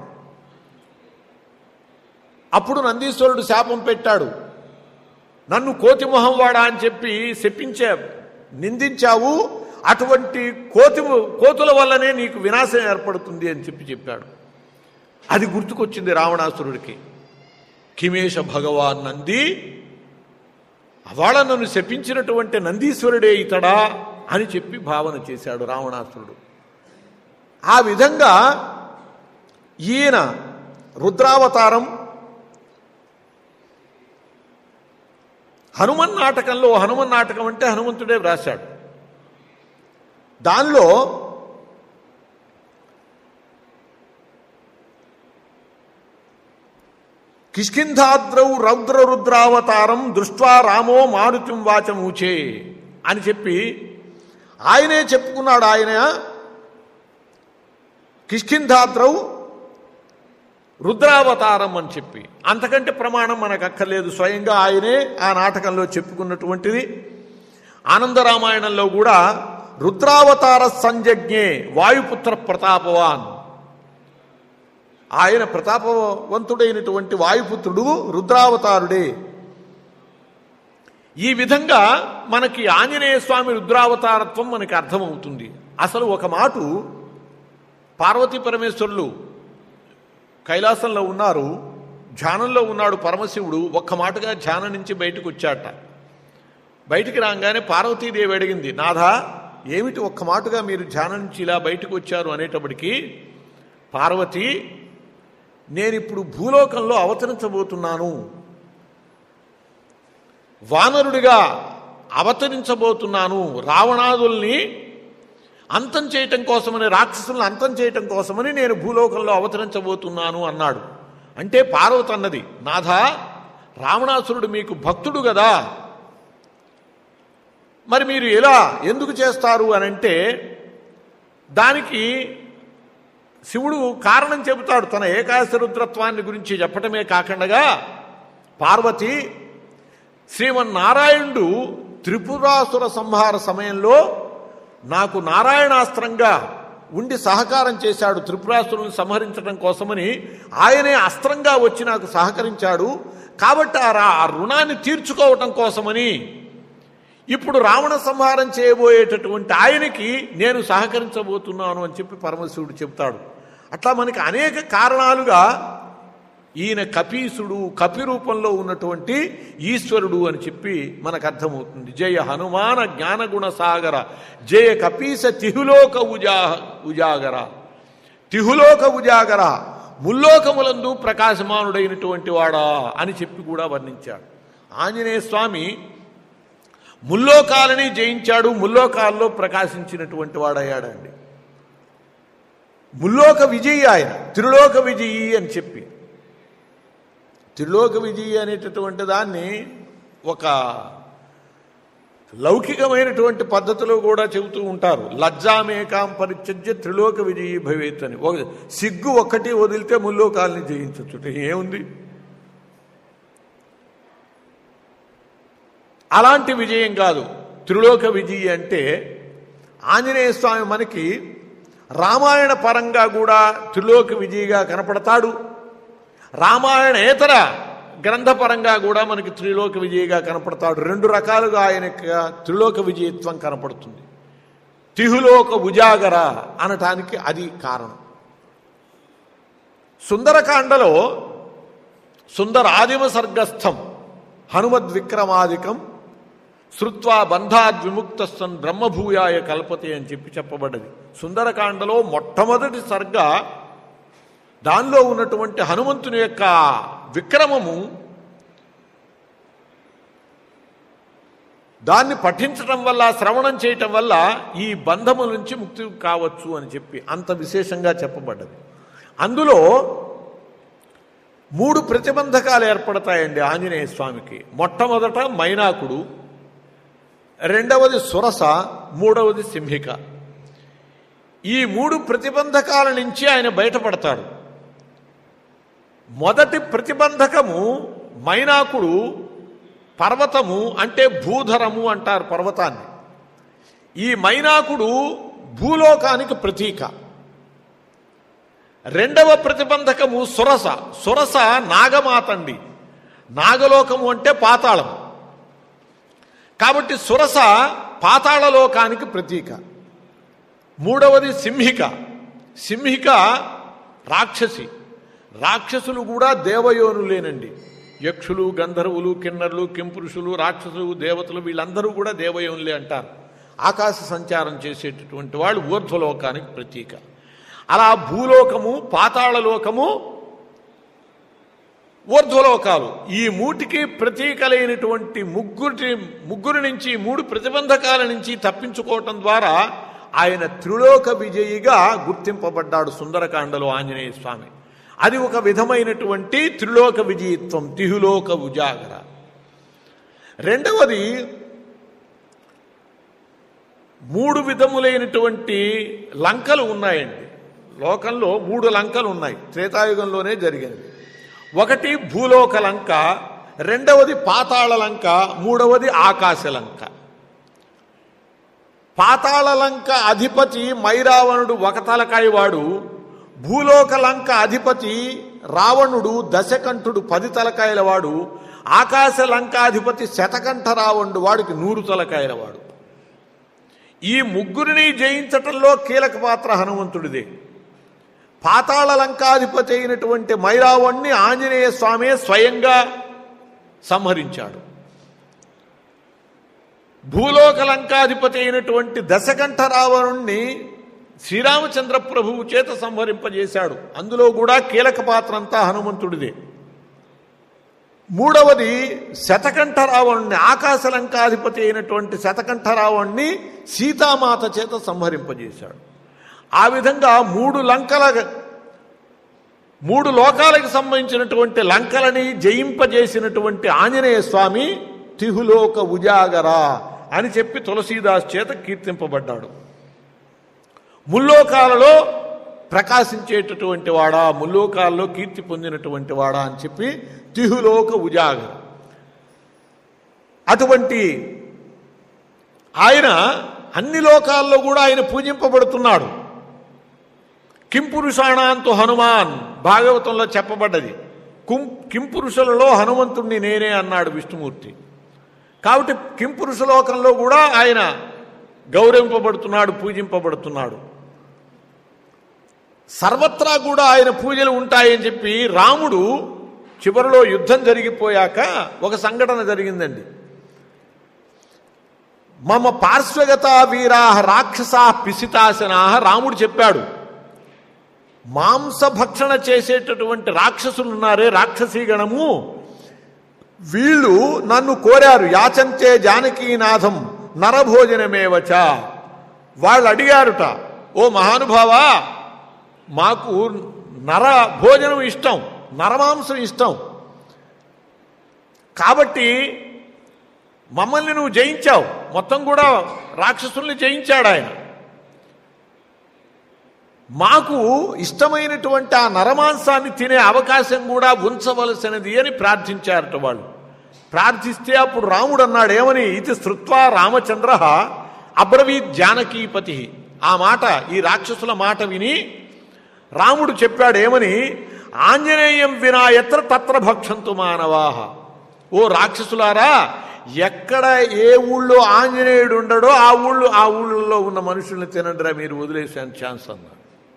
అప్పుడు నందీశ్వరుడు శాపం పెట్టాడు నన్ను కోతి మొహంవాడా అని చెప్పి శపించే నిందించావు అటువంటి కోతి కోతుల వల్లనే నీకు వినాశం ఏర్పడుతుంది అని చెప్పి చెప్పాడు అది గుర్తుకొచ్చింది రావణాసురుడికి కిమేశ భగవాన్ నంది అవాళ నన్ను శపించినటువంటి నందీశ్వరుడే ఇతడా అని చెప్పి భావన చేశాడు రావణాసురుడు ఆ విధంగా ఈయన రుద్రావతారం హనుమన్ నాటకంలో హనుమన్ నాటకం అంటే హనుమంతుడే వ్రాశాడు దానిలో కిష్కింధాద్రౌ రౌద్ర రుద్రావతారం దృష్ట్వా రామో మారుతిం వాచమూచే అని చెప్పి ఆయనే చెప్పుకున్నాడు ఆయన కిష్కింధాద్రౌ రుద్రావతారం అని చెప్పి అంతకంటే ప్రమాణం మనకు అక్కర్లేదు స్వయంగా ఆయనే ఆ నాటకంలో చెప్పుకున్నటువంటిది ఆనందరామాయణంలో కూడా రుద్రావతార సంజజ్ఞే వాయుపుత్ర ప్రతాపవాన్ ఆయన ప్రతాపవంతుడైనటువంటి వాయుపుత్రుడు రుద్రావతారుడే ఈ విధంగా మనకి ఆంజనేయ స్వామి రుద్రావతారత్వం మనకి అర్థమవుతుంది అసలు ఒక మాటు పార్వతీ పరమేశ్వరులు కైలాసంలో ఉన్నారు ధ్యానంలో ఉన్నాడు పరమశివుడు ఒక్క మాటగా ధ్యానం నుంచి బయటకు వచ్చాట బయటికి రాగానే పార్వతీదేవి అడిగింది నాథా ఏమిటి ఒక్క మాటగా మీరు ధ్యానం నుంచి ఇలా బయటకు వచ్చారు అనేటప్పటికీ పార్వతి నేనిప్పుడు భూలోకంలో అవతరించబోతున్నాను వానరుడిగా అవతరించబోతున్నాను రావణాదుల్ని అంతం చేయటం కోసమని రాక్షసులను అంతం చేయటం కోసమని నేను భూలోకంలో అవతరించబోతున్నాను అన్నాడు అంటే పార్వతి అన్నది నాథా రావణాసురుడు మీకు భక్తుడు కదా మరి మీరు ఎలా ఎందుకు చేస్తారు అని అంటే దానికి శివుడు కారణం చెబుతాడు తన ఏకాశ రుద్రత్వాన్ని గురించి చెప్పటమే కాకుండా పార్వతి శ్రీమన్నారాయణుడు త్రిపురాసుర సంహార సమయంలో నాకు నారాయణాస్త్రంగా ఉండి సహకారం చేశాడు త్రిపురాసురులను సంహరించడం కోసమని ఆయనే అస్త్రంగా వచ్చి నాకు సహకరించాడు కాబట్టి ఆ రా- ఆ రుణాన్ని తీర్చుకోవటం కోసమని ఇప్పుడు రావణ సంహారం చేయబోయేటటువంటి ఆయనకి నేను సహకరించబోతున్నాను అని చెప్పి పరమశివుడు చెప్తాడు అట్లా మనకి అనేక కారణాలుగా ఈయన కపీసుడు కపి రూపంలో ఉన్నటువంటి ఈశ్వరుడు అని చెప్పి మనకు అర్థమవుతుంది జయ హనుమాన జ్ఞానగుణ సాగర జయ కపీస తిహులోక ఉజా ఉజాగర తిహులోక ఉజాగర ముల్లోకములందు ప్రకాశమానుడైనటువంటి వాడా అని చెప్పి కూడా వర్ణించాడు ఆంజనేయ స్వామి ముల్లోకాలని జయించాడు ముల్లోకాల్లో ప్రకాశించినటువంటి వాడయ్యాడండి ముల్లోక విజయి ఆయన త్రిలోక విజయి అని చెప్పి త్రిలోక విజయి అనేటటువంటి దాన్ని ఒక లౌకికమైనటువంటి పద్ధతిలో కూడా చెబుతూ ఉంటారు లజ్జామేకాం పరిత్యజ్య త్రిలోక విజయీ భవేత్ అని ఒక సిగ్గు ఒక్కటి వదిలితే ముల్లోకాలని జయించచ్చు ఏముంది అలాంటి విజయం కాదు త్రిలోక విజయి అంటే ఆంజనేయ స్వామి మనకి రామాయణ పరంగా కూడా త్రిలోక విజయిగా కనపడతాడు రామాయణేతర గ్రంథపరంగా కూడా మనకి త్రిలోక విజయిగా కనపడతాడు రెండు రకాలుగా ఆయన యొక్క త్రిలోక విజయత్వం కనపడుతుంది తిహులోక ఉజాగర అనటానికి అది కారణం సుందరకాండలో సుందరాదిమ సర్గస్థం హనుమద్విక్రమాదికం శృత్వా బంధాద్విముక్తస్థన్ బ్రహ్మభూయాయ కల్పతే అని చెప్పి చెప్పబడ్డది సుందరకాండలో మొట్టమొదటి సర్గ దానిలో ఉన్నటువంటి హనుమంతుని యొక్క విక్రమము దాన్ని పఠించటం వల్ల శ్రవణం చేయటం వల్ల ఈ బంధము నుంచి ముక్తి కావచ్చు అని చెప్పి అంత విశేషంగా చెప్పబడ్డది అందులో మూడు ప్రతిబంధకాలు ఏర్పడతాయండి ఆంజనేయ స్వామికి మొట్టమొదట మైనాకుడు రెండవది సురస మూడవది సింహిక ఈ మూడు ప్రతిబంధకాల నుంచి ఆయన బయటపడతాడు మొదటి ప్రతిబంధకము మైనాకుడు పర్వతము అంటే భూధరము అంటారు పర్వతాన్ని ఈ మైనాకుడు భూలోకానికి ప్రతీక రెండవ ప్రతిబంధకము సురస సురస నాగమాతండి నాగలోకము అంటే పాతాళం కాబట్టి సురస పాతాళలోకానికి ప్రతీక మూడవది సింహిక సింహిక రాక్షసి రాక్షసులు కూడా దేవయోనులేనండి యక్షులు గంధర్వులు కిన్నరులు కింపురుషులు రాక్షసులు దేవతలు వీళ్ళందరూ కూడా దేవయోనులే అంటారు ఆకాశ సంచారం చేసేటటువంటి వాళ్ళు ఊర్ధ్వలోకానికి ప్రతీక అలా భూలోకము పాతాళలోకము ఊర్ధ్వలోకాలు ఈ మూటికి ప్రతీకలైనటువంటి ముగ్గురి ముగ్గురు నుంచి మూడు ప్రతిబంధకాల నుంచి తప్పించుకోవటం ద్వారా ఆయన త్రిలోక విజయిగా గుర్తింపబడ్డాడు సుందరకాండలో ఆంజనేయ స్వామి అది ఒక విధమైనటువంటి త్రిలోక విజయత్వం తిహులోక ఉజాగర రెండవది మూడు విధములైనటువంటి లంకలు ఉన్నాయండి లోకంలో మూడు లంకలు ఉన్నాయి త్రేతాయుగంలోనే జరిగినవి ఒకటి భూలోక లంక రెండవది పాతాళ లంక మూడవది ఆకాశ లంక పాతాళ లంక అధిపతి మైరావణుడు ఒక తలకాయవాడు భూలోక లంక అధిపతి రావణుడు దశకంఠుడు పది తలకాయల వాడు ఆకాశ లంకాధిపతి శతకంఠ రావణుడు వాడికి నూరు తలకాయల వాడు ఈ ముగ్గురిని జయించటంలో కీలక పాత్ర హనుమంతుడిదే పాతాళ లంకాధిపతి అయినటువంటి మైరావణ్ణి ఆంజనేయ స్వామి స్వయంగా సంహరించాడు భూలోక లంకాధిపతి అయినటువంటి దశకంఠ రావణుణ్ణి శ్రీరామచంద్ర ప్రభువు చేత సంహరింపజేశాడు అందులో కూడా కీలక పాత్ర అంతా హనుమంతుడిదే మూడవది శతకంఠ రావణ్ణి ఆకాశ లంకాధిపతి అయినటువంటి శతకంఠ రావణ్ణి సీతామాత చేత సంహరింపజేశాడు ఆ విధంగా మూడు లంకల మూడు లోకాలకు సంబంధించినటువంటి లంకలని జయింపజేసినటువంటి ఆంజనేయ స్వామి తిహులోక ఉజాగరా అని చెప్పి తులసీదాస్ చేత కీర్తింపబడ్డాడు ముల్లోకాలలో ప్రకాశించేటటువంటి వాడా ముల్లోకాల్లో కీర్తి పొందినటువంటి వాడా అని చెప్పి తిహులోక ఉజాగర అటువంటి ఆయన అన్ని లోకాల్లో కూడా ఆయన పూజింపబడుతున్నాడు కింపురుషాణాంతు హనుమాన్ భాగవతంలో చెప్పబడ్డది కుం కింపురుషులలో హనుమంతుణ్ణి నేనే అన్నాడు విష్ణుమూర్తి కాబట్టి కింపురుష లోకంలో కూడా ఆయన గౌరవింపబడుతున్నాడు పూజింపబడుతున్నాడు సర్వత్రా కూడా ఆయన పూజలు ఉంటాయని చెప్పి రాముడు చివరిలో యుద్ధం జరిగిపోయాక ఒక సంఘటన జరిగిందండి మమ పార్శ్వగత వీరా రాక్షసా పిసితాసనా రాముడు చెప్పాడు మాంసభక్షణ చేసేటటువంటి రాక్షసులు ఉన్నారే రాక్షసీగణము వీళ్ళు నన్ను కోరారు యాచంతే జానకీనాథం నరభోజనమేవచ వాళ్ళు అడిగారుట ఓ మహానుభావా మాకు నర భోజనం ఇష్టం నరమాంసం ఇష్టం కాబట్టి మమ్మల్ని నువ్వు జయించావు మొత్తం కూడా రాక్షసుల్ని జయించాడు ఆయన మాకు ఇష్టమైనటువంటి ఆ నరమాంసాన్ని తినే అవకాశం కూడా ఉంచవలసినది అని ప్రార్థించారట వాళ్ళు ప్రార్థిస్తే అప్పుడు రాముడు అన్నాడు ఏమని ఇది శ్రుత్వా రామచంద్ర అబ్రవీత్ జానకీపతి ఆ మాట ఈ రాక్షసుల మాట విని రాముడు చెప్పాడు ఏమని ఆంజనేయం వినా ఎత్ర తత్ర భక్షంతు మానవాహ ఓ రాక్షసులారా ఎక్కడ ఏ ఊళ్ళో ఆంజనేయుడు ఉండడో ఆ ఊళ్ళో ఆ ఊళ్ళో ఉన్న మనుషుల్ని తినండిరా మీరు వదిలేసే ఛాన్స్ అన్నారు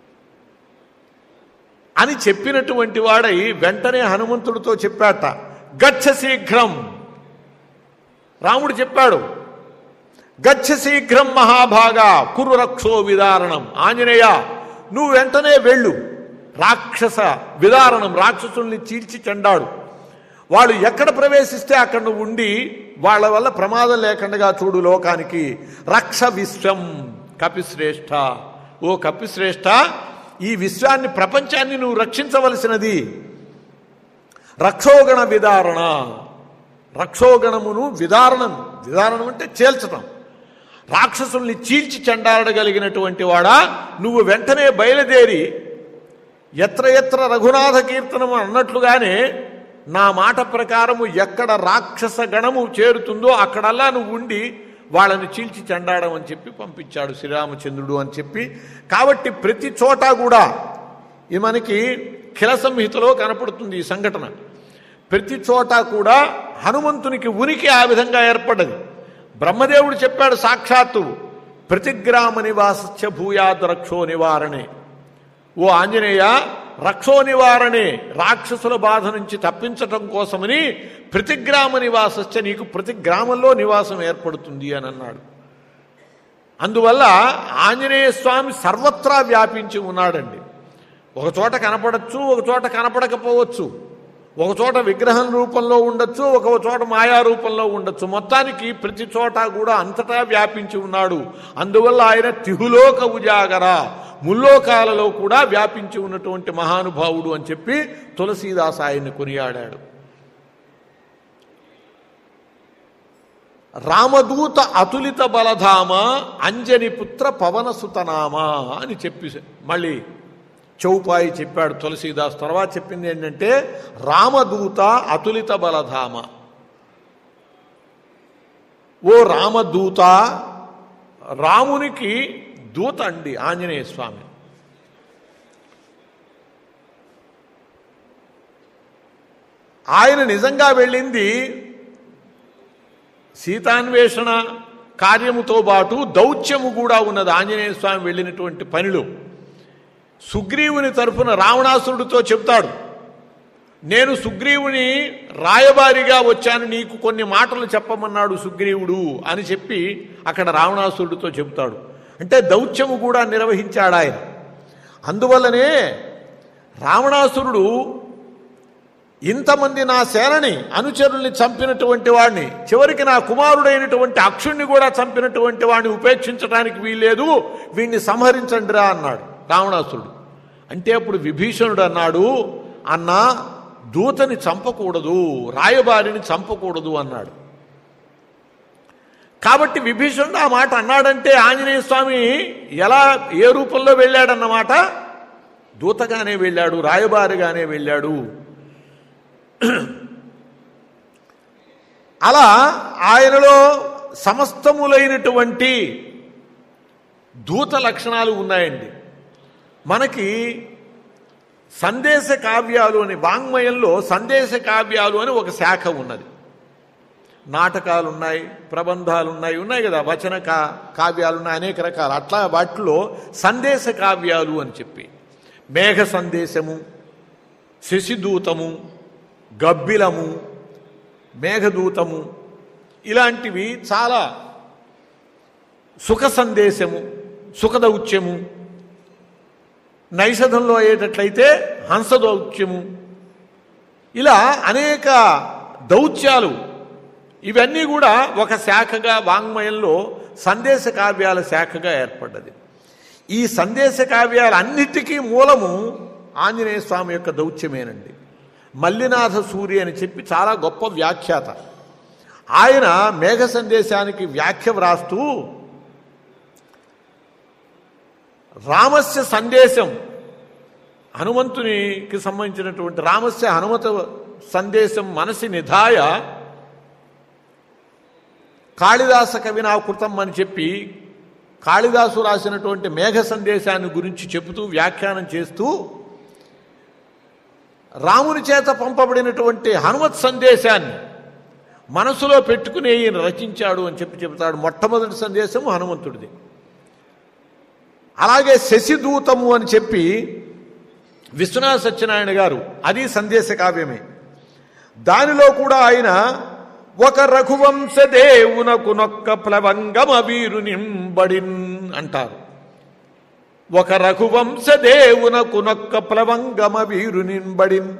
అని చెప్పినటువంటి వాడై వెంటనే హనుమంతుడితో చెప్పాట గచ్చ శీఘ్రం రాముడు చెప్పాడు గచ్చ శీఘ్రం మహాభాగా కురు రక్షో విదారణం ఆంజనేయ నువ్వు వెంటనే వెళ్ళు రాక్షస విదారణం రాక్షసుల్ని చీల్చి చెండాడు వాళ్ళు ఎక్కడ ప్రవేశిస్తే అక్కడ నువ్వు ఉండి వాళ్ళ వల్ల ప్రమాదం లేకుండా చూడు లోకానికి రక్ష విశ్వం కపిశ్రేష్ఠ ఓ కపిశ్రేష్ఠ ఈ విశ్వాన్ని ప్రపంచాన్ని నువ్వు రక్షించవలసినది రక్షోగణ విదారణ రక్షోగణమును విదారణం విదారణం అంటే చేల్చటం రాక్షసుల్ని చీల్చి చెండాడగలిగినటువంటి వాడా నువ్వు వెంటనే బయలుదేరి ఎత్ర ఎత్ర రఘునాథ కీర్తనము అన్నట్లుగానే నా మాట ప్రకారము ఎక్కడ రాక్షస గణము చేరుతుందో అక్కడల్లా నువ్వు ఉండి వాళ్ళని చీల్చి చెండాడమని చెప్పి పంపించాడు శ్రీరామచంద్రుడు అని చెప్పి కాబట్టి ప్రతి చోట కూడా ఇది మనకి ఖిల సంహితలో కనపడుతుంది ఈ సంఘటన ప్రతి చోట కూడా హనుమంతునికి ఉనికి ఆ విధంగా ఏర్పడ్డది బ్రహ్మదేవుడు చెప్పాడు సాక్షాత్తు ప్రతిగ్రామ నివాసస్య భూయాద్ రక్షో నివారణే ఓ ఆంజనేయ రక్షో నివారణే రాక్షసుల బాధ నుంచి తప్పించటం కోసమని ప్రతి గ్రామ నివాసస్య నీకు ప్రతి గ్రామంలో నివాసం ఏర్పడుతుంది అని అన్నాడు అందువల్ల ఆంజనేయ స్వామి సర్వత్రా వ్యాపించి ఉన్నాడండి ఒక చోట కనపడచ్చు ఒక చోట కనపడకపోవచ్చు ఒక చోట విగ్రహం రూపంలో ఉండొచ్చు ఒక చోట మాయా రూపంలో ఉండొచ్చు మొత్తానికి ప్రతి చోట కూడా అంతటా వ్యాపించి ఉన్నాడు అందువల్ల ఆయన తిహులోక ఉజాగర ముల్లోకాలలో కూడా వ్యాపించి ఉన్నటువంటి మహానుభావుడు అని చెప్పి తులసీదాస్ ఆయన్ని కొనియాడాడు రామదూత అతులిత బలధామ అంజని పుత్ర పవన సుతనామ అని చెప్పి మళ్ళీ చౌపాయి చెప్పాడు తులసీదాస్ తర్వాత చెప్పింది ఏంటంటే రామదూత అతులిత బలధామ ఓ రామదూత రామునికి దూత అండి ఆంజనేయ స్వామి ఆయన నిజంగా వెళ్ళింది సీతాన్వేషణ కార్యముతో పాటు దౌత్యము కూడా ఉన్నది ఆంజనేయ స్వామి వెళ్ళినటువంటి పనిలో సుగ్రీవుని తరఫున రావణాసురుడితో చెప్తాడు నేను సుగ్రీవుని రాయబారిగా వచ్చాను నీకు కొన్ని మాటలు చెప్పమన్నాడు సుగ్రీవుడు అని చెప్పి అక్కడ రావణాసురుడితో చెబుతాడు అంటే దౌత్యము కూడా నిర్వహించాడు ఆయన అందువల్లనే రావణాసురుడు ఇంతమంది నా సేనని అనుచరుల్ని చంపినటువంటి వాడిని చివరికి నా కుమారుడైనటువంటి అక్షుణ్ణి కూడా చంపినటువంటి వాడిని ఉపేక్షించడానికి వీల్లేదు వీడిని సంహరించండిరా అన్నాడు రావణాసురుడు అంటే అప్పుడు విభీషణుడు అన్నాడు అన్నా దూతని చంపకూడదు రాయబారిని చంపకూడదు అన్నాడు కాబట్టి విభీషణుడు ఆ మాట అన్నాడంటే ఆంజనేయ స్వామి ఎలా ఏ రూపంలో వెళ్ళాడన్నమాట దూతగానే వెళ్ళాడు రాయబారిగానే వెళ్ళాడు అలా ఆయనలో సమస్తములైనటువంటి దూత లక్షణాలు ఉన్నాయండి మనకి సందేశ కావ్యాలు అని వాంగ్మయంలో సందేశ కావ్యాలు అని ఒక శాఖ ఉన్నది నాటకాలు ఉన్నాయి ప్రబంధాలు ఉన్నాయి ఉన్నాయి కదా వచన కా కావ్యాలు ఉన్నాయి అనేక రకాలు అట్లా వాటిలో సందేశ కావ్యాలు అని చెప్పి మేఘ సందేశము శశిదూతము గబ్బిలము మేఘదూతము ఇలాంటివి చాలా సుఖ సందేశము సుఖదౌత్యము నైషధంలో అయ్యేటట్లయితే హంసదౌత్యము ఇలా అనేక దౌత్యాలు ఇవన్నీ కూడా ఒక శాఖగా వాంగ్మయంలో సందేశ కావ్యాల శాఖగా ఏర్పడ్డది ఈ సందేశ కావ్యాలన్నిటికీ మూలము ఆంజనేయ స్వామి యొక్క దౌత్యమేనండి మల్లినాథ సూర్య అని చెప్పి చాలా గొప్ప వ్యాఖ్యాత ఆయన మేఘ సందేశానికి వ్యాఖ్య వ్రాస్తూ రామస్య సందేశం హనుమంతునికి సంబంధించినటువంటి రామస్య హనుమత సందేశం మనసి నిధాయ కాళిదాస కవినా కృతం అని చెప్పి కాళిదాసు రాసినటువంటి మేఘ సందేశాన్ని గురించి చెబుతూ వ్యాఖ్యానం చేస్తూ రాముని చేత పంపబడినటువంటి హనుమత్ సందేశాన్ని మనసులో పెట్టుకుని ఈయన రచించాడు అని చెప్పి చెబుతాడు మొట్టమొదటి సందేశం హనుమంతుడిది అలాగే శశిదూతము అని చెప్పి విశ్వనాథ సత్యనారాయణ గారు అది సందేశ కావ్యమే దానిలో కూడా ఆయన ఒక రఘువంశ దేవునకు నొక్క ప్లవంగమ వీరు నింబడిన్ అంటారు ఒక రఘువంశ దేవునకు నొక్క ప్లవంగమ వీరు నింబడిన్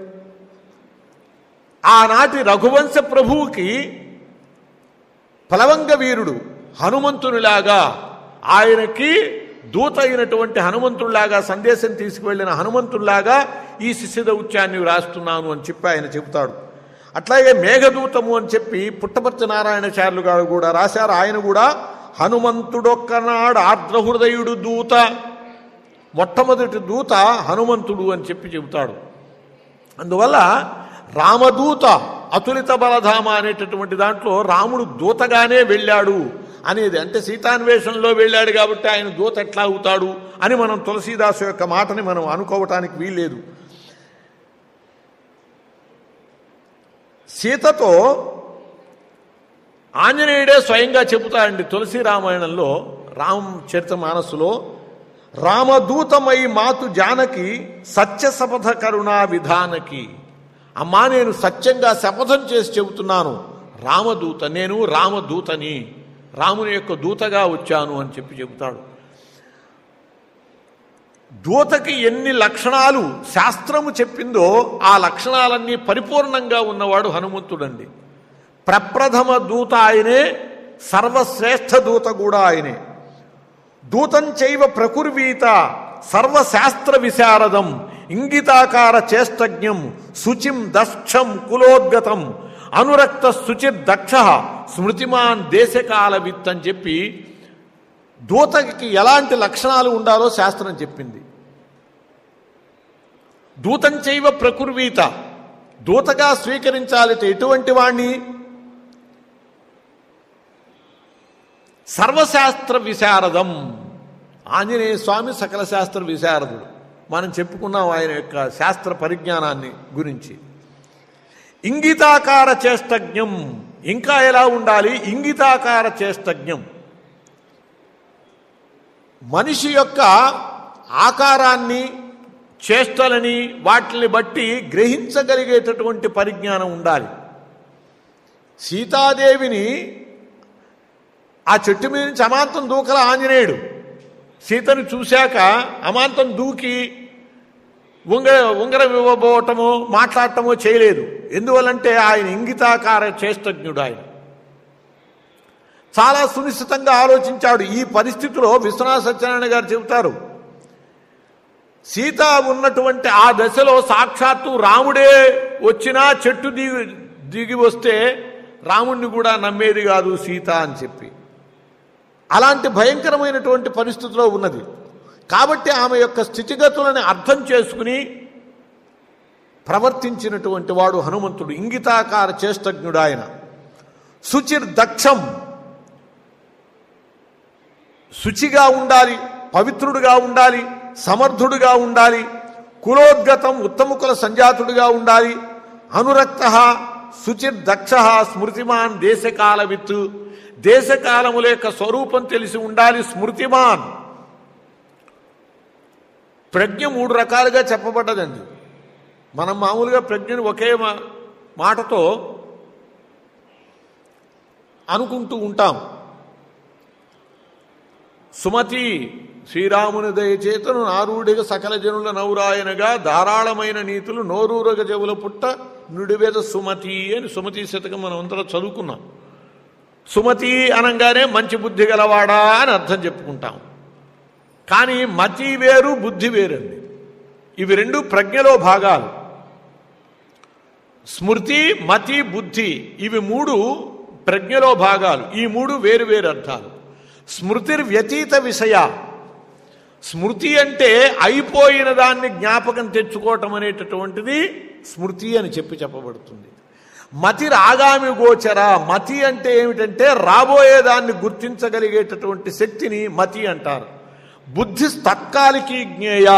ఆనాటి రఘువంశ ప్రభువుకి ప్లవంగ వీరుడు హనుమంతునిలాగా ఆయనకి దూత అయినటువంటి హనుమంతుడిలాగా సందేశం తీసుకువెళ్ళిన హనుమంతుడిలాగా ఈ శిశిదౌత్యాన్ని రాస్తున్నాను అని చెప్పి ఆయన చెబుతాడు అట్లాగే మేఘదూతము అని చెప్పి పుట్టపర్తి నారాయణచార్యులు గారు కూడా రాశారు ఆయన కూడా హనుమంతుడొక్కనాడు ఆర్ద్రహృదయుడు దూత మొట్టమొదటి దూత హనుమంతుడు అని చెప్పి చెబుతాడు అందువల్ల రామదూత అతులిత బలధామ అనేటటువంటి దాంట్లో రాముడు దూతగానే వెళ్ళాడు అనేది అంటే సీతాన్వేషణలో వెళ్ళాడు కాబట్టి ఆయన దూత ఎట్లా అవుతాడు అని మనం తులసీదాసు యొక్క మాటని మనం అనుకోవటానికి వీల్లేదు సీతతో ఆంజనేయుడే స్వయంగా చెబుతాడండి తులసి రామాయణంలో రామ్ చరిత మానసులో రామదూతమై మాతు జానకి సత్య శపథ కరుణా విధానకి అమ్మా నేను సత్యంగా శపథం చేసి చెబుతున్నాను రామదూత నేను రామదూతని రాముని యొక్క దూతగా వచ్చాను అని చెప్పి చెబుతాడు దూతకి ఎన్ని లక్షణాలు శాస్త్రము చెప్పిందో ఆ లక్షణాలన్నీ పరిపూర్ణంగా ఉన్నవాడు హనుమంతుడండి ప్రప్రథమ దూత ఆయనే సర్వశ్రేష్ఠ దూత కూడా ఆయనే దూతం చైవ ప్రకుర్వీత సర్వశాస్త్ర విశారదం ఇంగితాకార చేష్టజ్ఞం శుచిం దక్షం కులోద్గతం అనురక్త శుచిర్ దక్ష స్మృతిమాన్ దేశకాల విత్ అని చెప్పి దూతకి ఎలాంటి లక్షణాలు ఉండాలో శాస్త్రం చెప్పింది దూతం చైవ ప్రకుర్వీత దూతగా స్వీకరించాలిట ఎటువంటి వాణ్ణి సర్వశాస్త్ర విశారదం ఆంజనేయ స్వామి సకల శాస్త్ర విశారదుడు మనం చెప్పుకున్నాం ఆయన యొక్క శాస్త్ర పరిజ్ఞానాన్ని గురించి ఇంగితాకార చేష్టజ్ఞం ఇంకా ఎలా ఉండాలి ఇంగితాకార చేష్టజ్ఞం మనిషి యొక్క ఆకారాన్ని చేష్టలని వాటిని బట్టి గ్రహించగలిగేటటువంటి పరిజ్ఞానం ఉండాలి సీతాదేవిని ఆ చెట్టు మీద నుంచి అమాంతం దూకల ఆంజనేయుడు సీతను చూశాక అమాంతం దూకి ఉంగ ఉంగరం ఇవ్వబోవటమో మాట్లాడటమో చేయలేదు ఎందువల్లంటే ఆయన ఇంగితాకార చేష్టజ్ఞుడు ఆయన చాలా సునిశ్చితంగా ఆలోచించాడు ఈ పరిస్థితిలో విశ్వనాథ సత్యనారాయణ గారు చెబుతారు సీత ఉన్నటువంటి ఆ దశలో సాక్షాత్తు రాముడే వచ్చినా చెట్టు దిగి దిగి వస్తే రాముణ్ణి కూడా నమ్మేది కాదు సీత అని చెప్పి అలాంటి భయంకరమైనటువంటి పరిస్థితిలో ఉన్నది కాబట్టి ఆమె యొక్క స్థితిగతులను అర్థం చేసుకుని ప్రవర్తించినటువంటి వాడు హనుమంతుడు ఇంగితాకార చేష్టజ్ఞుడు ఆయన శుచిర్ దక్షం శుచిగా ఉండాలి పవిత్రుడుగా ఉండాలి సమర్థుడుగా ఉండాలి కులోద్గతం ఉత్తమ కుల సంజాతుడుగా ఉండాలి అనురక్త శుచిర్ దక్ష స్మృతిమాన్ దేశకాల విత్తు దేశకాలముల యొక్క స్వరూపం తెలిసి ఉండాలి స్మృతిమాన్ ప్రజ్ఞ మూడు రకాలుగా చెప్పబడ్డదండి మనం మామూలుగా ప్రజ్ఞను ఒకే మా- మాటతో అనుకుంటూ ఉంటాం సుమతి శ్రీరాముని దయచేతను నారూడిగ సకల జనుల నౌరాయనగా ధారాళమైన నీతులు నోరూరగ చెవుల పుట్ట నుడివేద సుమతి అని సుమతి శతకం మనం అందరం చదువుకున్నాం సుమతి అనగానే మంచి బుద్ధి గలవాడా అని అర్థం చెప్పుకుంటాం కానీ మతి వేరు బుద్ధి వేరండి ఇవి రెండు ప్రజ్ఞలో భాగాలు స్మృతి మతి బుద్ధి ఇవి మూడు ప్రజ్ఞలో భాగాలు ఈ మూడు వేరు వేరు అర్థాలు స్మృతిర్ వ్యతీత విషయ స్మృతి అంటే అయిపోయిన దాన్ని జ్ఞాపకం తెచ్చుకోవటం అనేటటువంటిది స్మృతి అని చెప్పి చెప్పబడుతుంది మతి రాగామి గోచర మతి అంటే ఏమిటంటే రాబోయే దాన్ని గుర్తించగలిగేటటువంటి శక్తిని మతి అంటారు బుద్ధి తత్కాలికి జ్ఞేయ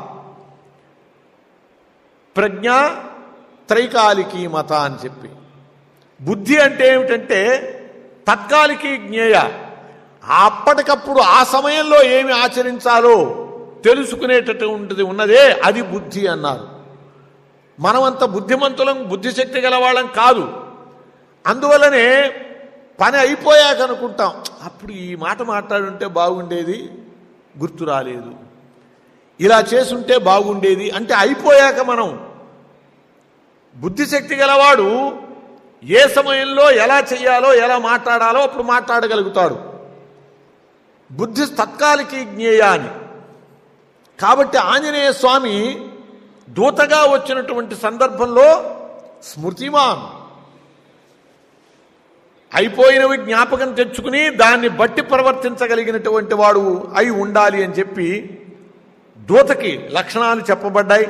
ప్రజ్ఞ త్రైకాలికి మత అని చెప్పి బుద్ధి అంటే ఏమిటంటే తత్కాలికి జ్ఞేయ అప్పటికప్పుడు ఆ సమయంలో ఏమి ఆచరించాలో తెలుసుకునేటటువంటిది ఉన్నదే అది బుద్ధి అన్నారు మనమంత బుద్ధిమంతులం బుద్ధిశక్తి గలవాళ్ళం కాదు అందువల్లనే పని అయిపోయాక అనుకుంటాం అప్పుడు ఈ మాట మాట్లాడుంటే బాగుండేది గుర్తు రాలేదు ఇలా చేసుంటే బాగుండేది అంటే అయిపోయాక మనం బుద్ధిశక్తి గలవాడు ఏ సమయంలో ఎలా చేయాలో ఎలా మాట్లాడాలో అప్పుడు మాట్లాడగలుగుతాడు బుద్ధి తత్కాలికి జ్ఞేయ అని కాబట్టి ఆంజనేయ స్వామి దూతగా వచ్చినటువంటి సందర్భంలో స్మృతిమాన్ అయిపోయినవి జ్ఞాపకం తెచ్చుకుని దాన్ని బట్టి ప్రవర్తించగలిగినటువంటి వాడు అయి ఉండాలి అని చెప్పి దూతకి లక్షణాలు చెప్పబడ్డాయి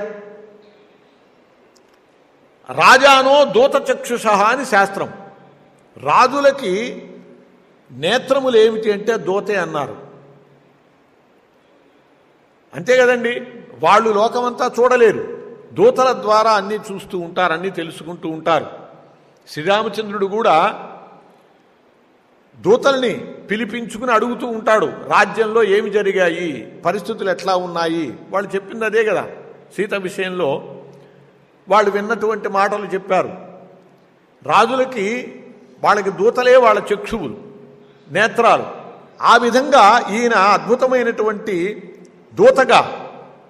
రాజానో దూత చక్షుష అని శాస్త్రం రాజులకి నేత్రములు ఏమిటి అంటే దూతే అన్నారు అంతే కదండి వాళ్ళు లోకమంతా చూడలేరు దూతల ద్వారా అన్నీ చూస్తూ ఉంటారు అన్నీ తెలుసుకుంటూ ఉంటారు శ్రీరామచంద్రుడు కూడా దూతల్ని పిలిపించుకుని అడుగుతూ ఉంటాడు రాజ్యంలో ఏమి జరిగాయి పరిస్థితులు ఎట్లా ఉన్నాయి వాళ్ళు చెప్పింది అదే కదా సీత విషయంలో వాళ్ళు విన్నటువంటి మాటలు చెప్పారు రాజులకి వాళ్ళకి దూతలే వాళ్ళ చక్షువులు నేత్రాలు ఆ విధంగా ఈయన అద్భుతమైనటువంటి దూతగా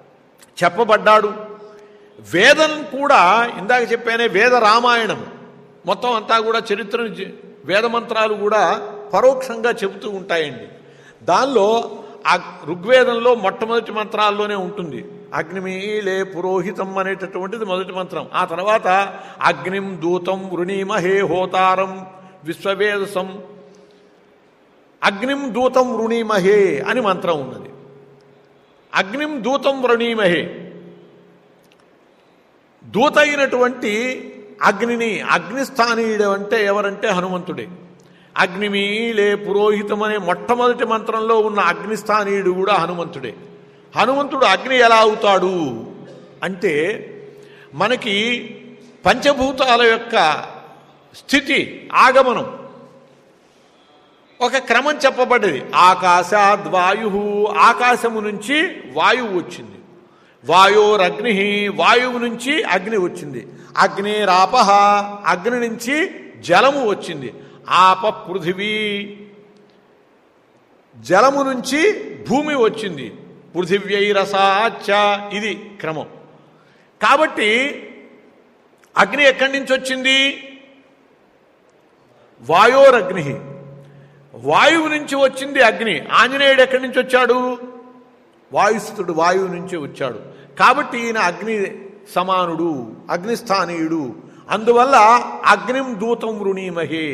చెప్పబడ్డాడు వేదం కూడా ఇందాక చెప్పానే వేద రామాయణం మొత్తం అంతా కూడా చరిత్రను జ- వేద మంత్రాలు కూడా పరోక్షంగా చెబుతూ ఉంటాయండి దానిలో ఆ ఋగ్వేదంలో మొట్టమొదటి మంత్రాల్లోనే ఉంటుంది అగ్నిమీలే పురోహితం అనేటటువంటిది మొదటి మంత్రం ఆ తర్వాత అగ్నిం దూతం వృణీమహే హోతారం విశ్వవేదసం అగ్నిం దూతం వృణీమహే అని మంత్రం ఉన్నది అగ్నిం దూతం వృణీమహే దూత అయినటువంటి అగ్నిని అగ్నిస్థానీయుడు అంటే ఎవరంటే హనుమంతుడే అగ్నిమీలే పురోహితం అనే మొట్టమొదటి మంత్రంలో ఉన్న అగ్నిస్థానీయుడు కూడా హనుమంతుడే హనుమంతుడు అగ్ని ఎలా అవుతాడు అంటే మనకి పంచభూతాల యొక్క స్థితి ఆగమనం ఒక క్రమం చెప్పబడ్డది ఆకాశాద్వాయు ఆకాశము నుంచి వాయువు వచ్చింది వాయోరగ్ని వాయువు నుంచి అగ్ని వచ్చింది అగ్నిరాపహ అగ్ని నుంచి జలము వచ్చింది ఆప పృథివీ జలము నుంచి భూమి వచ్చింది పృథివ్యైరసాచ ఇది క్రమం కాబట్టి అగ్ని ఎక్కడి నుంచి వచ్చింది వాయోరగ్ని వాయువు నుంచి వచ్చింది అగ్ని ఆంజనేయుడు ఎక్కడి నుంచి వచ్చాడు వాయుస్థుడు వాయువు నుంచి వచ్చాడు కాబట్టి ఈయన అగ్ని సమానుడు అగ్నిస్థానీయుడు అందువల్ల అగ్నిం దూతం వృణీమహే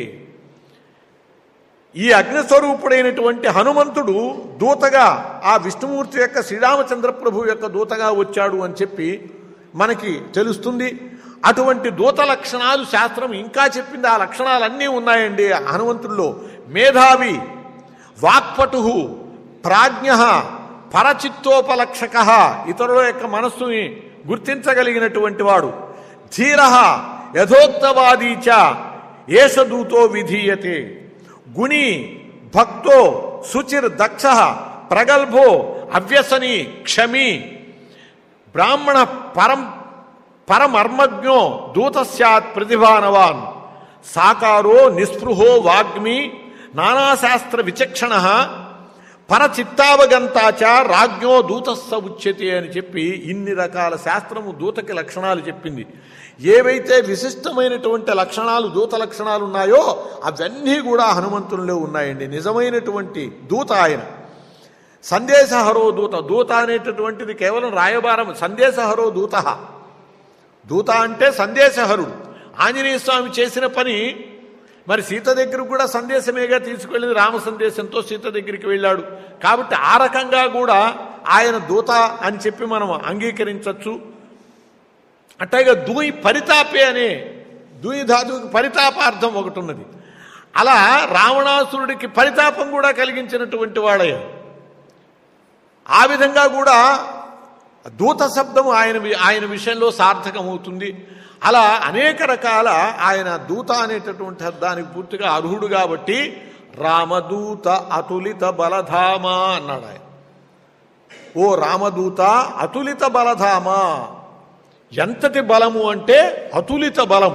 ఈ అగ్నిస్వరూపుడైనటువంటి హనుమంతుడు దూతగా ఆ విష్ణుమూర్తి యొక్క శ్రీరామచంద్ర ప్రభు యొక్క దూతగా వచ్చాడు అని చెప్పి మనకి తెలుస్తుంది అటువంటి దూత లక్షణాలు శాస్త్రం ఇంకా చెప్పింది ఆ లక్షణాలన్నీ ఉన్నాయండి హనుమంతుల్లో మేధావి వాక్పటు ప్రాజ్ఞ పరచిత్తోపలక్షక ఇతరుల యొక్క మనస్సుని గుర్తించగలిగినటువంటి వాడు ధీర యథోక్తవాదీచ ఏషదూతో విధీయతే గుణి భక్తో శుచిర్ దక్ష ప్రగల్భో అవ్యసని క్షమి బ్రాహ్మణ పరం పరమర్మజ్ఞో దూత సత్ ప్రతిభానవాన్ సాకారో నిస్పృహో వాగ్మి నానాశాస్త్ర విచక్షణ పరచిత్తావగంతాచ రాజ్ఞో దూతస్స ఉచ్యతే అని చెప్పి ఇన్ని రకాల శాస్త్రము దూతకి లక్షణాలు చెప్పింది ఏవైతే విశిష్టమైనటువంటి లక్షణాలు దూత లక్షణాలు ఉన్నాయో అవన్నీ కూడా హనుమంతునిలో ఉన్నాయండి నిజమైనటువంటి దూత ఆయన సందేశహరో దూత దూత అనేటటువంటిది కేవలం రాయబారం సందేశహరో దూత దూత అంటే సందేశహరుడు ఆంజనేయ స్వామి చేసిన పని మరి సీత దగ్గరకు కూడా సందేశమేగా తీసుకెళ్ళింది రామ సందేశంతో సీత దగ్గరికి వెళ్ళాడు కాబట్టి ఆ రకంగా కూడా ఆయన దూత అని చెప్పి మనం అంగీకరించవచ్చు అట్లాగే దూయి పరితాపే అనే దూయి ధాతువుకి పరితాపార్థం ఒకటి ఉన్నది అలా రావణాసురుడికి పరితాపం కూడా కలిగించినటువంటి వాడయ్యాడు ఆ విధంగా కూడా దూత శబ్దం ఆయన వి- ఆయన విషయంలో సార్థకమవుతుంది అలా అనేక రకాల ఆయన దూత అనేటటువంటి దానికి పూర్తిగా అర్హుడు కాబట్టి రామదూత అతులిత బలధామ అన్నాడు ఆయన ఓ రామదూత అతులిత బలధామ ఎంతటి బలము అంటే అతులిత బలం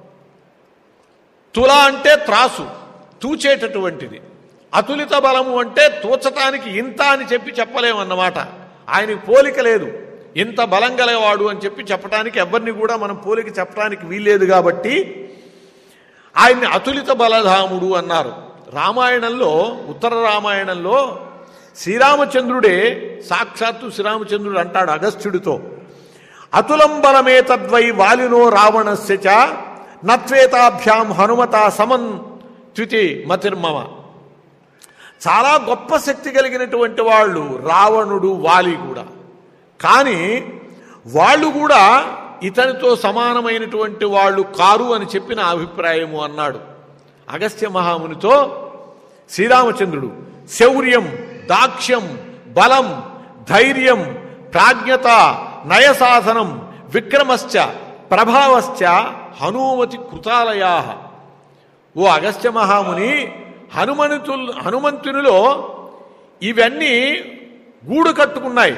తుల అంటే త్రాసు తూచేటటువంటిది అతులిత బలము అంటే తూచటానికి ఇంత అని చెప్పి చెప్పలేమన్నమాట ఆయనకి పోలిక లేదు ఇంత బలం గలవాడు అని చెప్పి చెప్పడానికి ఎవరిని కూడా మనం పోలిక చెప్పడానికి వీల్లేదు కాబట్టి ఆయన్ని అతులిత బలధాముడు అన్నారు రామాయణంలో ఉత్తర రామాయణంలో శ్రీరామచంద్రుడే సాక్షాత్తు శ్రీరామచంద్రుడు అంటాడు అగస్త్యుడితో అతులం బలమే తద్వై వాలినో రావణస్య చ నత్వేతాభ్యాం హనుమత సమన్ త్యుతి మతిర్మమ చాలా గొప్ప శక్తి కలిగినటువంటి వాళ్ళు రావణుడు వాలి కూడా కానీ వాళ్ళు కూడా ఇతనితో సమానమైనటువంటి వాళ్ళు కారు అని చెప్పిన అభిప్రాయము అన్నాడు అగస్త్య మహామునితో శ్రీరామచంద్రుడు శౌర్యం దాక్ష్యం బలం ధైర్యం ప్రాజ్ఞత నయసాధనం విక్రమశ్చ ప్రభావశ్చ హనుమతి కృతాలయా ఓ అగస్త్య మహాముని హనుమంతు హనుమంతునిలో ఇవన్నీ గూడు కట్టుకున్నాయి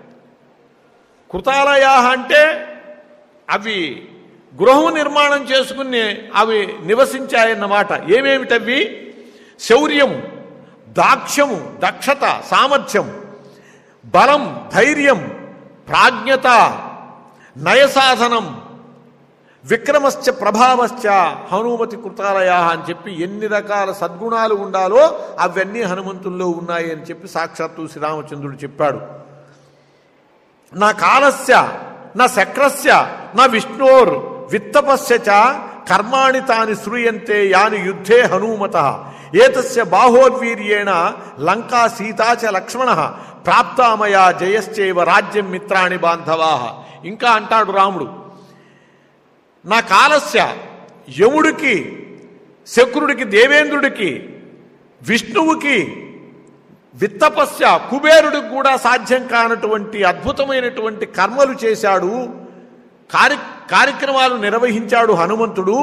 కృతాలయా అంటే అవి గృహం నిర్మాణం చేసుకుని అవి నివసించాయన్నమాట ఏమేమిటవి శౌర్యము దాక్ష్యము దక్షత సామర్థ్యం బలం ధైర్యం ప్రాజ్ఞత నయసాధనం విక్రమశ్చ ప్రభావశ్చ హనుమతి కృతాలయ అని చెప్పి ఎన్ని రకాల సద్గుణాలు ఉండాలో అవన్నీ హనుమంతుల్లో ఉన్నాయి అని చెప్పి సాక్షాత్తు శ్రీరామచంద్రుడు చెప్పాడు నా కాలస్య నా శక్రస్య నా విష్ణోర్ విత్తపస్య చ కర్మాణి తాని శ్రూయంతే యాని యుద్ధే హనుమత ఏతస్య బాహోర్వీర్యేణ లంకా సీతా చ లక్ష్మణ ప్రాప్తామయా జయశ్చైవ రాజ్యం మిత్రాణి బాంధవా ఇంకా అంటాడు రాముడు నా కాలస్య యముడికి శక్రుడికి దేవేంద్రుడికి విష్ణువుకి విత్తపస్య కుబేరుడికి కూడా సాధ్యం కానటువంటి అద్భుతమైనటువంటి కర్మలు చేశాడు కార్య కార్యక్రమాలు నిర్వహించాడు హనుమంతుడు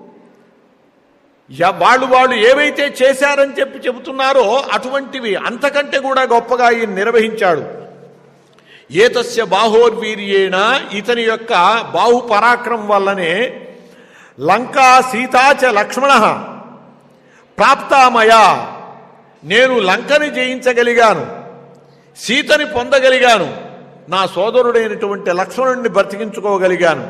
య- వాళ్ళు వాళ్ళు ఏవైతే చేశారని చెప్పి చెబుతున్నారో అటువంటివి అంతకంటే కూడా గొప్పగా ఈయన నిర్వహించాడు ఏతస్య బాహోర్వీర్యేణ ఇతని యొక్క బాహు పరాక్రమం వల్లనే లంకా సీతాచ లక్ష్మణ ప్రాప్తామయా నేను లంకని జయించగలిగాను సీతని పొందగలిగాను నా సోదరుడైనటువంటి లక్ష్మణుడిని బ్రతికించుకోగలిగాను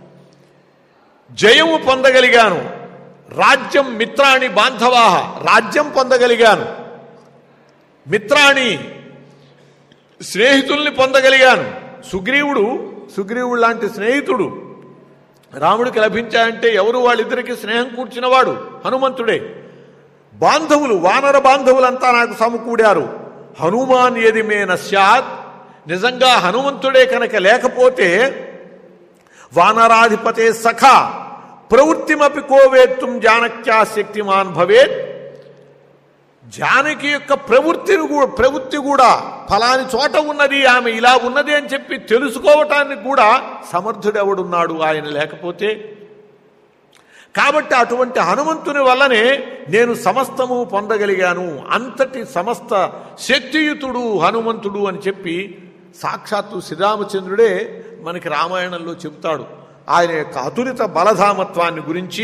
జయము పొందగలిగాను రాజ్యం మిత్రాణి బాంధవాహ రాజ్యం పొందగలిగాను మిత్రాణి స్నేహితుల్ని పొందగలిగాను సుగ్రీవుడు సుగ్రీవుడు లాంటి స్నేహితుడు రాముడికి లభించాయంటే ఎవరు వాళ్ళిద్దరికి స్నేహం కూర్చున్నవాడు హనుమంతుడే బాంధవులు వానర బాంధవులంతా నాకు సమకూడారు హనుమాన్ ఏది మే నశ్యాత్ నిజంగా హనుమంతుడే కనుక లేకపోతే వానరాధిపతే సఖ ప్రవృత్తిమపి కోవేత్తుం జానక్యా శక్తిమాన్ భవేత్ జానకి యొక్క ప్రవృత్తిని కూడా ప్రవృత్తి కూడా ఫలాని చోట ఉన్నది ఆమె ఇలా ఉన్నది అని చెప్పి తెలుసుకోవటానికి కూడా సమర్థుడెవడున్నాడు ఆయన లేకపోతే కాబట్టి అటువంటి హనుమంతుని వల్లనే నేను సమస్తము పొందగలిగాను అంతటి సమస్త శక్తియుతుడు హనుమంతుడు అని చెప్పి సాక్షాత్తు శ్రీరామచంద్రుడే మనకి రామాయణంలో చెబుతాడు ఆయన యొక్క అతులిత బలధామత్వాన్ని గురించి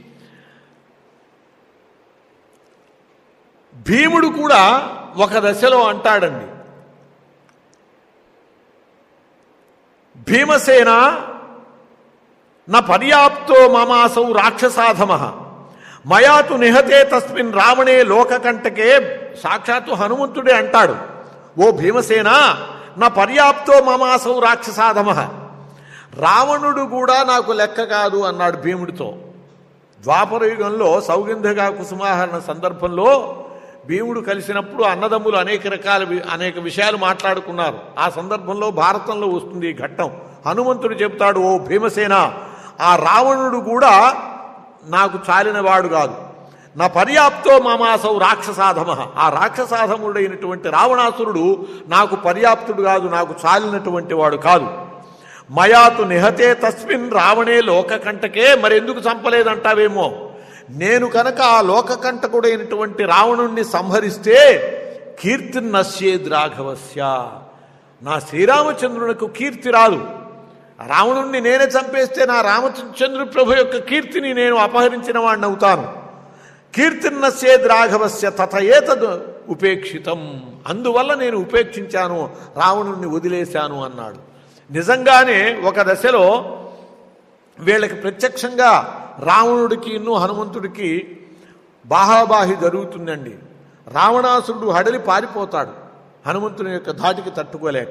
భీముడు కూడా ఒక దశలో అంటాడండి భీమసేన నా పర్యాప్తో మమాసౌ రాక్షసాధమ మయాతు నిహతే తస్మిన్ రావణే లోకకంటకే సాక్షాత్తు హనుమంతుడే అంటాడు ఓ భీమసేన నా పర్యాప్తో మమాసౌ రాక్షసాధమ రావణుడు కూడా నాకు లెక్క కాదు అన్నాడు భీముడితో ద్వాపర యుగంలో సౌగంధగా కుసుమాహరణ సందర్భంలో భీముడు కలిసినప్పుడు అన్నదమ్ములు అనేక రకాల వి- అనేక విషయాలు మాట్లాడుకున్నారు ఆ సందర్భంలో భారతంలో వస్తుంది ఈ ఘట్టం హనుమంతుడు చెబుతాడు ఓ భీమసేన ఆ రావణుడు కూడా నాకు చాలినవాడు కాదు నా పర్యాప్తో మామాసౌ రాక్షసాధమ ఆ రాక్షసాధముడైనటువంటి రావణాసురుడు నాకు పర్యాప్తుడు కాదు నాకు చాలినటువంటి వాడు కాదు మయాతు నిహతే తస్మిన్ రావణే లోకకంటకే మరెందుకు చంపలేదంటావేమో నేను కనుక ఆ లోకకంటకుడైనటువంటి రావణుణ్ణి సంహరిస్తే కీర్తి నశ్యేద్ రాఘవస్య నా శ్రీరామచంద్రునికి కీర్తి రాదు రావణుణ్ణి నేనే చంపేస్తే నా రామచంద్ర ప్రభు యొక్క కీర్తిని నేను అపహరించిన వాడిని అవుతాను కీర్తిన్నస్యేద్ రాఘవస్య తథయేతద్ ఉపేక్షితం అందువల్ల నేను ఉపేక్షించాను రావణుణ్ణి వదిలేశాను అన్నాడు నిజంగానే ఒక దశలో వీళ్ళకి ప్రత్యక్షంగా రావణుడికి ఇన్ను హనుమంతుడికి బాహాబాహి జరుగుతుందండి రావణాసురుడు హడలి పారిపోతాడు హనుమంతుని యొక్క ధాటికి తట్టుకోలేక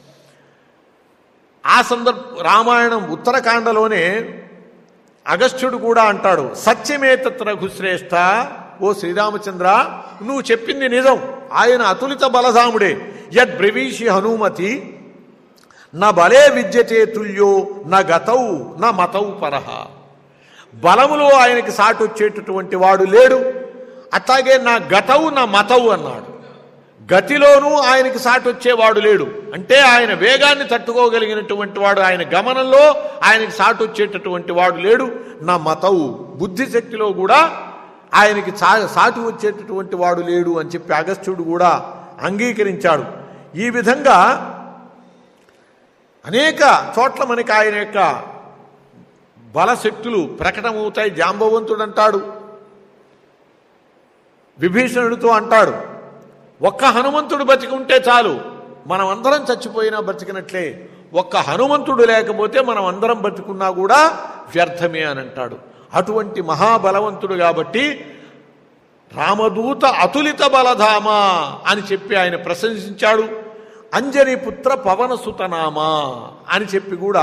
ఆ సందర్భ రామాయణం ఉత్తరకాండలోనే అగస్త్యుడు కూడా అంటాడు సత్యమే తత్ రఘుశ్రేష్ఠ ఓ శ్రీరామచంద్ర నువ్వు చెప్పింది నిజం ఆయన అతులిత బలధాముడే యద్ బ్రవీషి హనుమతి నా బలే విద్యతే తుల్యో నా గతౌ నా మతౌ పరహ బలములో ఆయనకి సాటి వచ్చేటటువంటి వాడు లేడు అట్లాగే నా గతవు నా మతవు అన్నాడు గతిలోనూ ఆయనకి సాటి వచ్చేవాడు లేడు అంటే ఆయన వేగాన్ని తట్టుకోగలిగినటువంటి వాడు ఆయన గమనంలో ఆయనకి సాటి వచ్చేటటువంటి వాడు లేడు నా మతవు బుద్ధి శక్తిలో కూడా ఆయనకి సా సాటి వచ్చేటటువంటి వాడు లేడు అని చెప్పి అగస్త్యుడు కూడా అంగీకరించాడు ఈ విధంగా అనేక చోట్ల మనకి ఆయన యొక్క బలశక్తులు ప్రకటమవుతాయి జాంబవంతుడు అంటాడు విభీషణుడితో అంటాడు ఒక్క హనుమంతుడు బతికి ఉంటే చాలు మనం అందరం చచ్చిపోయినా బ్రతికినట్లే ఒక్క హనుమంతుడు లేకపోతే మనం అందరం బతుకున్నా కూడా వ్యర్థమే అని అంటాడు అటువంటి మహాబలవంతుడు కాబట్టి రామదూత అతులిత బలధామ అని చెప్పి ఆయన ప్రశంసించాడు అంజని పుత్ర పవనసుతనామా అని చెప్పి కూడా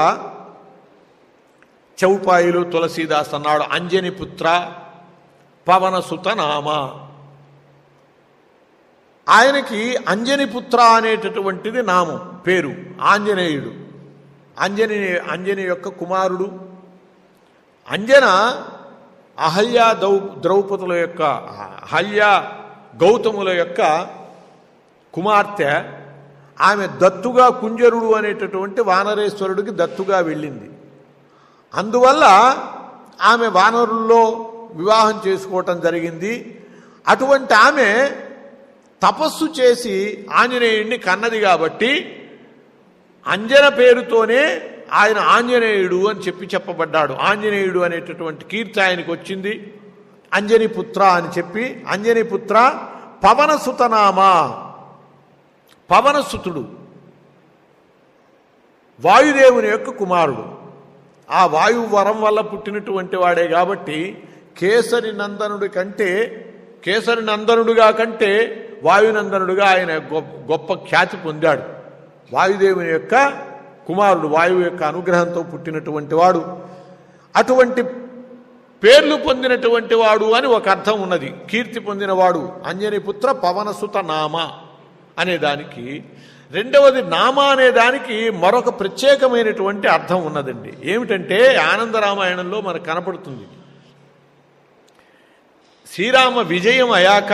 చౌపాయిలు తులసీదాస్ అన్నాడు అంజని పుత్ర పవనసుతనామ ఆయనకి అంజని పుత్ర అనేటటువంటిది నామం పేరు ఆంజనేయుడు అంజని అంజని యొక్క కుమారుడు అంజన అహల్య దౌ ద్రౌపదుల యొక్క అహల్య గౌతముల యొక్క కుమార్తె ఆమె దత్తుగా కుంజరుడు అనేటటువంటి వానరేశ్వరుడికి దత్తుగా వెళ్ళింది అందువల్ల ఆమె వానరుల్లో వివాహం చేసుకోవటం జరిగింది అటువంటి ఆమె తపస్సు చేసి ఆంజనేయుడిని కన్నది కాబట్టి అంజన పేరుతోనే ఆయన ఆంజనేయుడు అని చెప్పి చెప్పబడ్డాడు ఆంజనేయుడు అనేటటువంటి కీర్తి ఆయనకు వచ్చింది అంజని పుత్ర అని చెప్పి అంజని పుత్ర పవనసుతనామా పవనసుతుడు వాయుదేవుని యొక్క కుమారుడు ఆ వాయువు వరం వల్ల పుట్టినటువంటి వాడే కాబట్టి కేసరి నందనుడి కంటే కేసరి నందనుడుగా కంటే వాయునందనుడుగా ఆయన గొప్ప గొప్ప ఖ్యాతి పొందాడు వాయుదేవుని యొక్క కుమారుడు వాయువు యొక్క అనుగ్రహంతో పుట్టినటువంటి వాడు అటువంటి పేర్లు పొందినటువంటి వాడు అని ఒక అర్థం ఉన్నది కీర్తి పొందినవాడు అంజని పుత్ర పవనసుత నామ అనే దానికి రెండవది నామ అనే దానికి మరొక ప్రత్యేకమైనటువంటి అర్థం ఉన్నదండి ఏమిటంటే ఆనందరామాయణంలో మనకు కనపడుతుంది శ్రీరామ విజయం అయ్యాక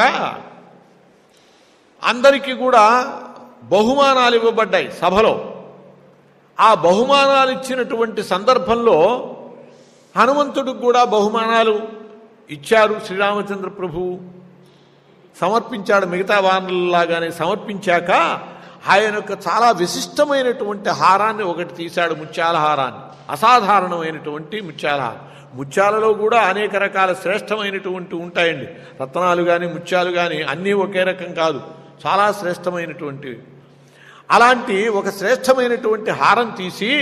అందరికీ కూడా బహుమానాలు ఇవ్వబడ్డాయి సభలో ఆ బహుమానాలు ఇచ్చినటువంటి సందర్భంలో హనుమంతుడికి కూడా బహుమానాలు ఇచ్చారు శ్రీరామచంద్ర ప్రభువు సమర్పించాడు మిగతా వానరులాగానే సమర్పించాక ఆయన యొక్క చాలా విశిష్టమైనటువంటి హారాన్ని ఒకటి తీశాడు ముత్యాల హారాన్ని అసాధారణమైనటువంటి ముత్యాల హారం ముత్యాలలో కూడా అనేక రకాల శ్రేష్టమైనటువంటి ఉంటాయండి రత్నాలు కానీ ముత్యాలు కానీ అన్నీ ఒకే రకం కాదు చాలా శ్రేష్టమైనటువంటివి అలాంటి ఒక శ్రేష్టమైనటువంటి హారం తీసి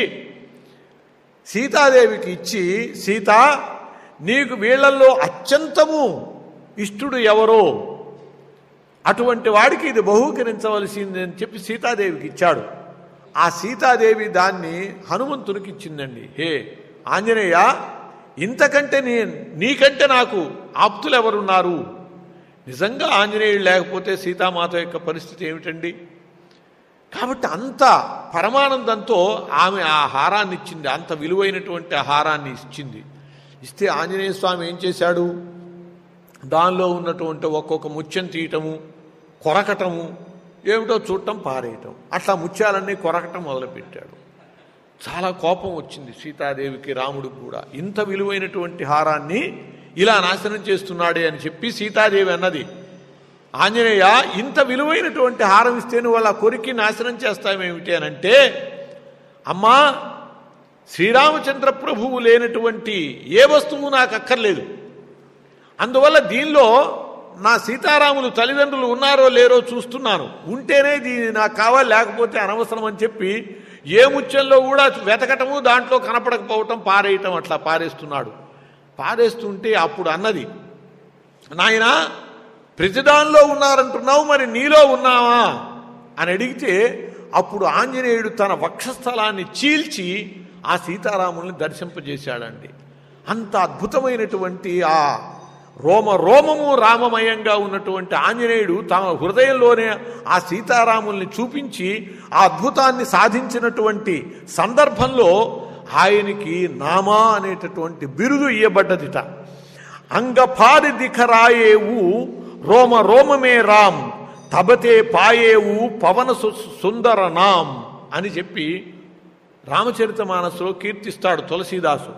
సీతాదేవికి ఇచ్చి సీత నీకు వీళ్ళల్లో అత్యంతము ఇష్టుడు ఎవరో అటువంటి వాడికి ఇది బహూకరించవలసింది అని చెప్పి సీతాదేవికి ఇచ్చాడు ఆ సీతాదేవి దాన్ని హనుమంతునికి ఇచ్చిందండి హే ఆంజనేయ ఇంతకంటే నీ నీకంటే నాకు ఆప్తులు ఎవరున్నారు నిజంగా ఆంజనేయుడు లేకపోతే సీతామాత యొక్క పరిస్థితి ఏమిటండి కాబట్టి అంత పరమానందంతో ఆమె ఆ హారాన్ని ఇచ్చింది అంత విలువైనటువంటి ఆ హారాన్ని ఇచ్చింది ఇస్తే ఆంజనేయ స్వామి ఏం చేశాడు దానిలో ఉన్నటువంటి ఒక్కొక్క ముత్యం తీయటము కొరకటము ఏమిటో చూడటం పారేయటం అట్లా ముత్యాలన్నీ కొరకటం మొదలుపెట్టాడు చాలా కోపం వచ్చింది సీతాదేవికి రాముడికి కూడా ఇంత విలువైనటువంటి హారాన్ని ఇలా నాశనం చేస్తున్నాడే అని చెప్పి సీతాదేవి అన్నది ఆంజనేయ ఇంత విలువైనటువంటి హారం ఇస్తే నువ్వు అలా కొరికి నాశనం చేస్తావేమిటి అని అంటే అమ్మా శ్రీరామచంద్ర ప్రభువు లేనటువంటి ఏ వస్తువు నాకు అక్కర్లేదు అందువల్ల దీనిలో నా సీతారాములు తల్లిదండ్రులు ఉన్నారో లేరో చూస్తున్నాను ఉంటేనే దీని నాకు కావాలి లేకపోతే అనవసరం అని చెప్పి ఏ ముత్యంలో కూడా వెతకటము దాంట్లో కనపడకపోవటం పారేయటం అట్లా పారేస్తున్నాడు పారేస్తుంటే అప్పుడు అన్నది నాయనా ప్రతిదానిలో ఉన్నారంటున్నావు మరి నీలో ఉన్నావా అని అడిగితే అప్పుడు ఆంజనేయుడు తన వక్షస్థలాన్ని చీల్చి ఆ సీతారాముల్ని దర్శింపజేశాడండి అంత అద్భుతమైనటువంటి ఆ రోమ రోమము రామమయంగా ఉన్నటువంటి ఆంజనేయుడు తమ హృదయంలోనే ఆ సీతారాముల్ని చూపించి ఆ అద్భుతాన్ని సాధించినటువంటి సందర్భంలో ఆయనకి నామా అనేటటువంటి బిరుదు ఇయ్యబడ్డదిట అంగపారి దిఖరాయేవు రోమ రోమమే రామ్ తబతే పాయేవు పవన సు- సుందర నామ్ అని చెప్పి రామచరిత మానసులో కీర్తిస్తాడు తులసీదాసు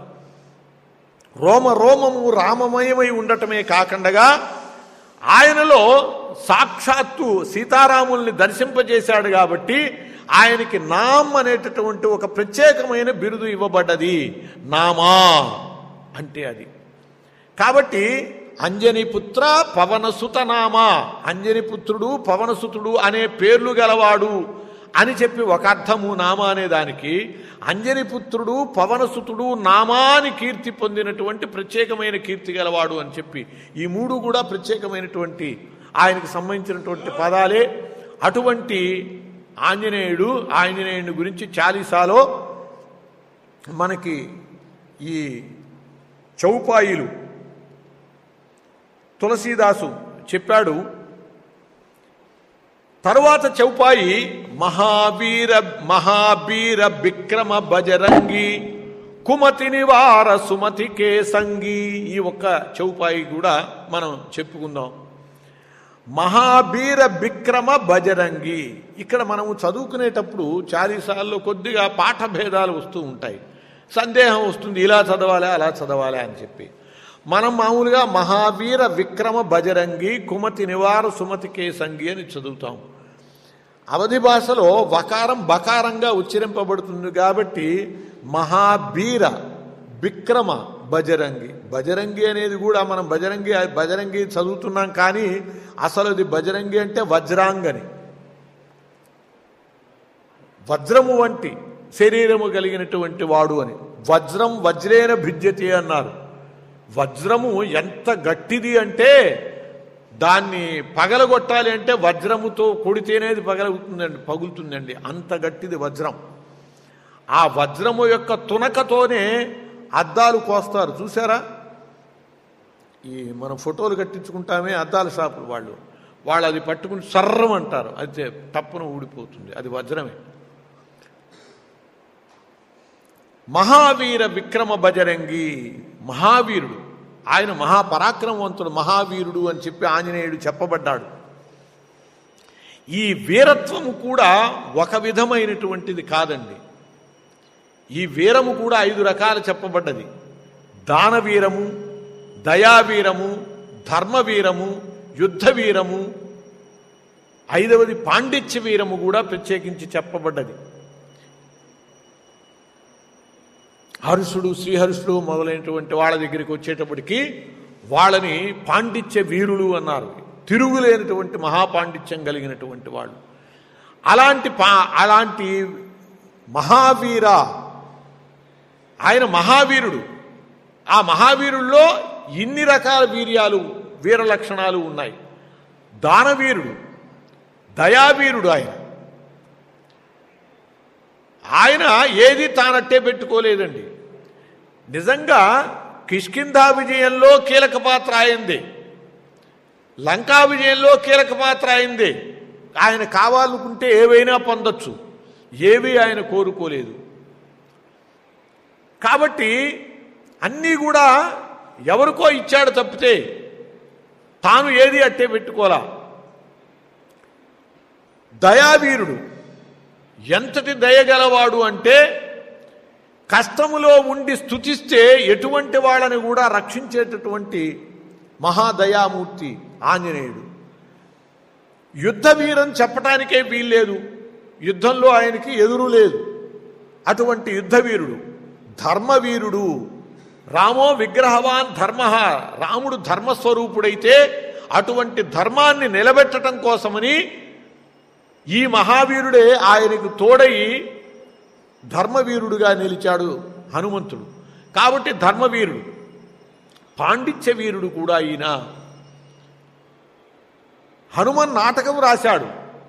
రోమ రోమము రామమయమై ఉండటమే కాకుండా ఆయనలో సాక్షాత్తు సీతారాముల్ని దర్శింపజేశాడు కాబట్టి ఆయనకి నామ్ అనేటటువంటి ఒక ప్రత్యేకమైన బిరుదు ఇవ్వబడ్డది నామా అంటే అది కాబట్టి అంజని పుత్ర పవనసుత నామ అంజని పుత్రుడు పవనసుతుడు అనే పేర్లు గలవాడు అని చెప్పి ఒక అర్థము నామ అనే దానికి అంజనిపుత్రుడు పవనసుతుడు నామాని కీర్తి పొందినటువంటి ప్రత్యేకమైన కీర్తి గలవాడు అని చెప్పి ఈ మూడు కూడా ప్రత్యేకమైనటువంటి ఆయనకు సంబంధించినటువంటి పదాలే అటువంటి ఆంజనేయుడు ఆంజనేయుని గురించి చాలీసాలో మనకి ఈ చౌపాయిలు తులసీదాసు చెప్పాడు తరువాత చౌపాయి మహావీర మహావీర విక్రమ బజరంగి కుమతి నివార సుమతి కేసంగి ఈ ఒక్క చౌపాయి కూడా మనం చెప్పుకుందాం మహావీర విక్రమ బజరంగి ఇక్కడ మనము చదువుకునేటప్పుడు చాలీసార్లు కొద్దిగా పాఠ భేదాలు వస్తూ ఉంటాయి సందేహం వస్తుంది ఇలా చదవాలా అలా చదవాలా అని చెప్పి మనం మామూలుగా మహావీర విక్రమ బజరంగి కుమతి నివార సుమతి కేసంగి అని చదువుతాం అవధి భాషలో వకారం బకారంగా ఉచ్చరింపబడుతుంది కాబట్టి మహాబీర విక్రమ బజరంగి బజరంగి అనేది కూడా మనం బజరంగి బజరంగి చదువుతున్నాం కానీ అసలు అది బజరంగి అంటే వజ్రాంగని వజ్రము వంటి శరీరము కలిగినటువంటి వాడు అని వజ్రం వజ్రేన భిద్యతి అన్నారు వజ్రము ఎంత గట్టిది అంటే దాన్ని పగలగొట్టాలి అంటే వజ్రముతో కొడితేనేది పగలుతుందండి పగులుతుందండి అంత గట్టిది వజ్రం ఆ వజ్రము యొక్క తునకతోనే అద్దాలు కోస్తారు చూసారా ఈ మనం ఫోటోలు కట్టించుకుంటామే అద్దాల షాపులు వాళ్ళు వాళ్ళు అది పట్టుకుని సర్రం అంటారు అయితే తప్పున ఊడిపోతుంది అది వజ్రమే మహావీర విక్రమ బజరంగి మహావీరుడు ఆయన మహాపరాక్రమవంతుడు మహావీరుడు అని చెప్పి ఆంజనేయుడు చెప్పబడ్డాడు ఈ వీరత్వము కూడా ఒక విధమైనటువంటిది కాదండి ఈ వీరము కూడా ఐదు రకాలు చెప్పబడ్డది దానవీరము దయావీరము ధర్మవీరము యుద్ధవీరము ఐదవది పాండిత్య వీరము కూడా ప్రత్యేకించి చెప్పబడ్డది హర్షుడు శ్రీహర్షుడు మొదలైనటువంటి వాళ్ళ దగ్గరికి వచ్చేటప్పటికి వాళ్ళని పాండిత్య వీరులు అన్నారు తిరుగులేనటువంటి మహాపాండిత్యం కలిగినటువంటి వాళ్ళు అలాంటి పా అలాంటి మహావీర ఆయన మహావీరుడు ఆ మహావీరుల్లో ఇన్ని రకాల వీర్యాలు వీర లక్షణాలు ఉన్నాయి దానవీరుడు దయావీరుడు ఆయన ఆయన ఏది తానట్టే పెట్టుకోలేదండి నిజంగా కిష్కింధా విజయంలో కీలక పాత్ర అయింది లంకా విజయంలో కీలక పాత్ర అయింది ఆయన కావాలనుకుంటే ఏవైనా పొందొచ్చు ఏవి ఆయన కోరుకోలేదు కాబట్టి అన్నీ కూడా ఎవరికో ఇచ్చాడు తప్పితే తాను ఏది అట్టే పెట్టుకోలా దయావీరుడు ఎంతటి దయగలవాడు అంటే కష్టములో ఉండి స్థుతిస్తే ఎటువంటి వాళ్ళని కూడా రక్షించేటటువంటి మహాదయామూర్తి ఆంజనేయుడు యుద్ధ వీరం చెప్పటానికే వీల్లేదు యుద్ధంలో ఆయనకి ఎదురు లేదు అటువంటి యుద్ధవీరుడు ధర్మవీరుడు రామో విగ్రహవాన్ ధర్మ రాముడు ధర్మస్వరూపుడైతే అటువంటి ధర్మాన్ని నిలబెట్టడం కోసమని ఈ మహావీరుడే ఆయనకు తోడయి ధర్మవీరుడుగా నిలిచాడు హనుమంతుడు కాబట్టి ధర్మవీరుడు పాండిత్య వీరుడు కూడా ఈయన హనుమన్ నాటకం రాశాడు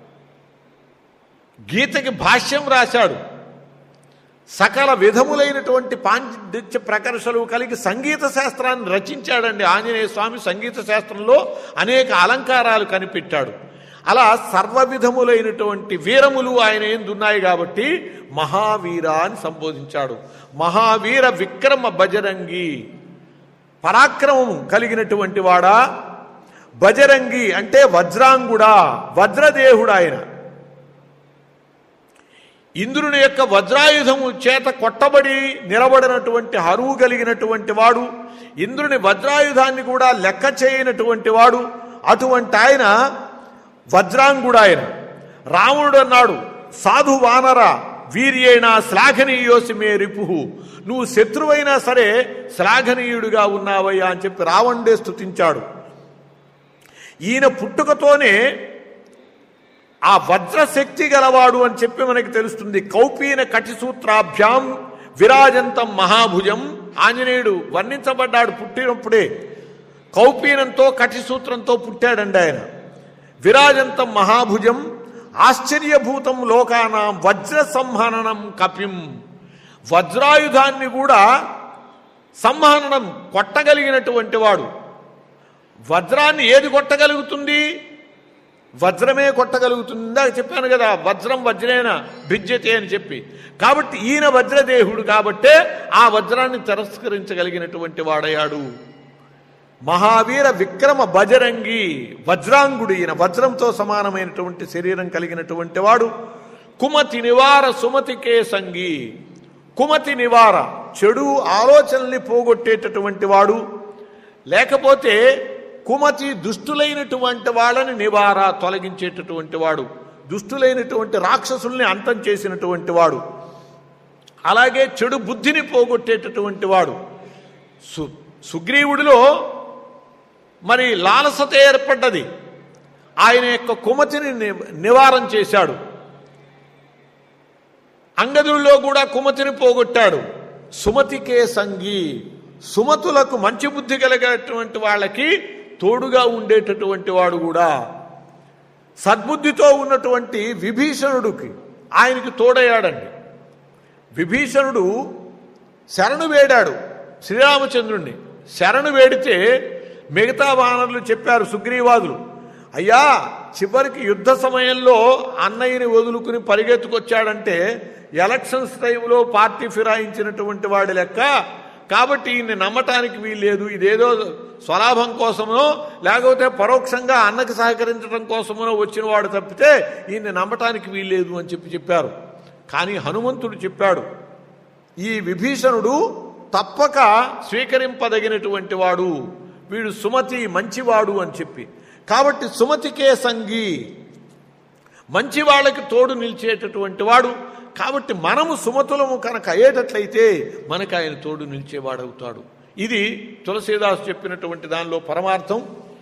గీతకి భాష్యం రాశాడు సకల విధములైనటువంటి పాండిత్య ప్రకర్షలు కలిగి సంగీత శాస్త్రాన్ని రచించాడండి ఆంజనేయ స్వామి సంగీత శాస్త్రంలో అనేక అలంకారాలు కనిపెట్టాడు అలా సర్వ విధములైనటువంటి వీరములు ఆయన ఎందున్నాయి కాబట్టి మహావీర అని సంబోధించాడు మహావీర విక్రమ బజరంగి పరాక్రమము కలిగినటువంటి వాడా బజరంగి అంటే వజ్రాంగుడా వజ్రదేహుడు ఆయన ఇంద్రుని యొక్క వజ్రాయుధము చేత కొట్టబడి నిలబడినటువంటి హరువు కలిగినటువంటి వాడు ఇంద్రుని వజ్రాయుధాన్ని కూడా లెక్క చేయనటువంటి వాడు అటువంటి ఆయన వజ్రాంగుడు ఆయన రావణుడు అన్నాడు సాధు వానర వీర్యేణ శ్లాఘనీయోసి మే రిపుహు నువ్వు శత్రువైనా సరే శ్లాఘనీయుడిగా ఉన్నావయ్యా అని చెప్పి రావణుడే స్తుతించాడు ఈయన పుట్టుకతోనే ఆ వజ్రశక్తి గలవాడు అని చెప్పి మనకి తెలుస్తుంది కౌపీన కటిసూత్రాభ్యాం విరాజంతం మహాభుజం ఆంజనేయుడు వర్ణించబడ్డాడు పుట్టినప్పుడే కౌపీనంతో కటిసూత్రంతో పుట్టాడండి ఆయన విరాజంతం మహాభుజం ఆశ్చర్యభూతం లోకానాం వజ్ర సంహననం కపిం వజ్రాయుధాన్ని కూడా సంహననం కొట్టగలిగినటువంటి వాడు వజ్రాన్ని ఏది కొట్టగలుగుతుంది వజ్రమే కొట్టగలుగుతుంది ఇందాక చెప్పాను కదా వజ్రం వజ్రేన భిజ్యతే అని చెప్పి కాబట్టి ఈయన వజ్రదేహుడు కాబట్టే ఆ వజ్రాన్ని తిరస్కరించగలిగినటువంటి వాడయ్యాడు మహావీర విక్రమ బజరంగి వజ్రాంగుడు ఈయన వజ్రంతో సమానమైనటువంటి శరీరం కలిగినటువంటి వాడు కుమతి నివార సుమతికే సంగి కుమతి నివార చెడు ఆలోచనల్ని పోగొట్టేటటువంటి వాడు లేకపోతే కుమతి దుష్టులైనటువంటి వాళ్ళని నివార తొలగించేటటువంటి వాడు దుష్టులైనటువంటి రాక్షసుల్ని అంతం చేసినటువంటి వాడు అలాగే చెడు బుద్ధిని పోగొట్టేటటువంటి వాడు సు సుగ్రీవుడిలో మరి లాలసత ఏర్పడ్డది ఆయన యొక్క కుమతిని ని- నివారణ చేశాడు అంగదుల్లో కూడా కుమతిని పోగొట్టాడు సుమతికే సంగి సుమతులకు మంచి బుద్ధి కలిగేటువంటి వాళ్ళకి తోడుగా ఉండేటటువంటి వాడు కూడా సద్బుద్ధితో ఉన్నటువంటి విభీషణుడికి ఆయనకి తోడయ్యాడండి విభీషణుడు శరణు వేడాడు శ్రీరామచంద్రుణ్ణి శరణు వేడితే మిగతా వానరులు చెప్పారు సుగ్రీవాదులు అయ్యా చివరికి యుద్ధ సమయంలో అన్నయ్యని వదులుకుని పరిగెత్తుకొచ్చాడంటే ఎలక్షన్స్ టైంలో పార్టీ ఫిరాయించినటువంటి వాడి లెక్క కాబట్టి ఈయన్ని నమ్మటానికి వీల్లేదు ఇదేదో స్వలాభం కోసమో లేకపోతే పరోక్షంగా అన్నకి సహకరించడం కోసమో వచ్చిన వాడు తప్పితే ఈయన్ని నమ్మటానికి వీల్లేదు అని చెప్పి చెప్పారు కానీ హనుమంతుడు చెప్పాడు ఈ విభీషణుడు తప్పక స్వీకరింపదగినటువంటి వాడు వీడు సుమతి మంచివాడు అని చెప్పి కాబట్టి సుమతికే సంగి మంచి వాళ్ళకి తోడు నిలిచేటటువంటి వాడు కాబట్టి మనము సుమతులము కనుక అయ్యేటట్లయితే మనకు ఆయన తోడు నిలిచేవాడవుతాడు ఇది తులసీదాస్ చెప్పినటువంటి దానిలో పరమార్థం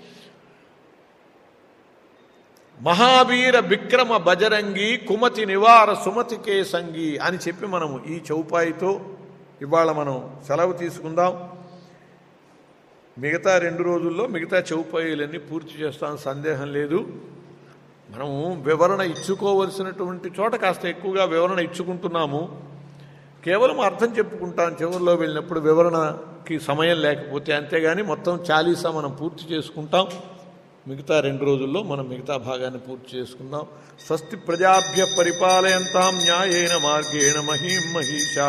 మహావీర విక్రమ బజరంగి కుమతి నివార సుమతికే సంగి అని చెప్పి మనము ఈ చౌపాయితో ఇవాళ మనం సెలవు తీసుకుందాం మిగతా రెండు రోజుల్లో మిగతా చౌపాయిలన్నీ పూర్తి చేస్తాం సందేహం లేదు మనము వివరణ ఇచ్చుకోవలసినటువంటి చోట కాస్త ఎక్కువగా వివరణ ఇచ్చుకుంటున్నాము కేవలం అర్థం చెప్పుకుంటాం చివరిలో వెళ్ళినప్పుడు వివరణకి సమయం లేకపోతే అంతేగాని మొత్తం చాలీసా మనం పూర్తి చేసుకుంటాం మిగతా రెండు రోజుల్లో మనం మిగతా భాగాన్ని పూర్తి చేసుకుందాం స్వస్తి ప్రజాభ్య పరిపాలయంతాం న్యాయేన మార్గేణ మహీం మహిషా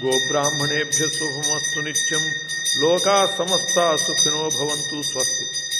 గోబ్రాహ్మణేభ్య శుభమస్తు నిత్యం లోకా సమస్తా సుఖినో భవంతు స్వస్తి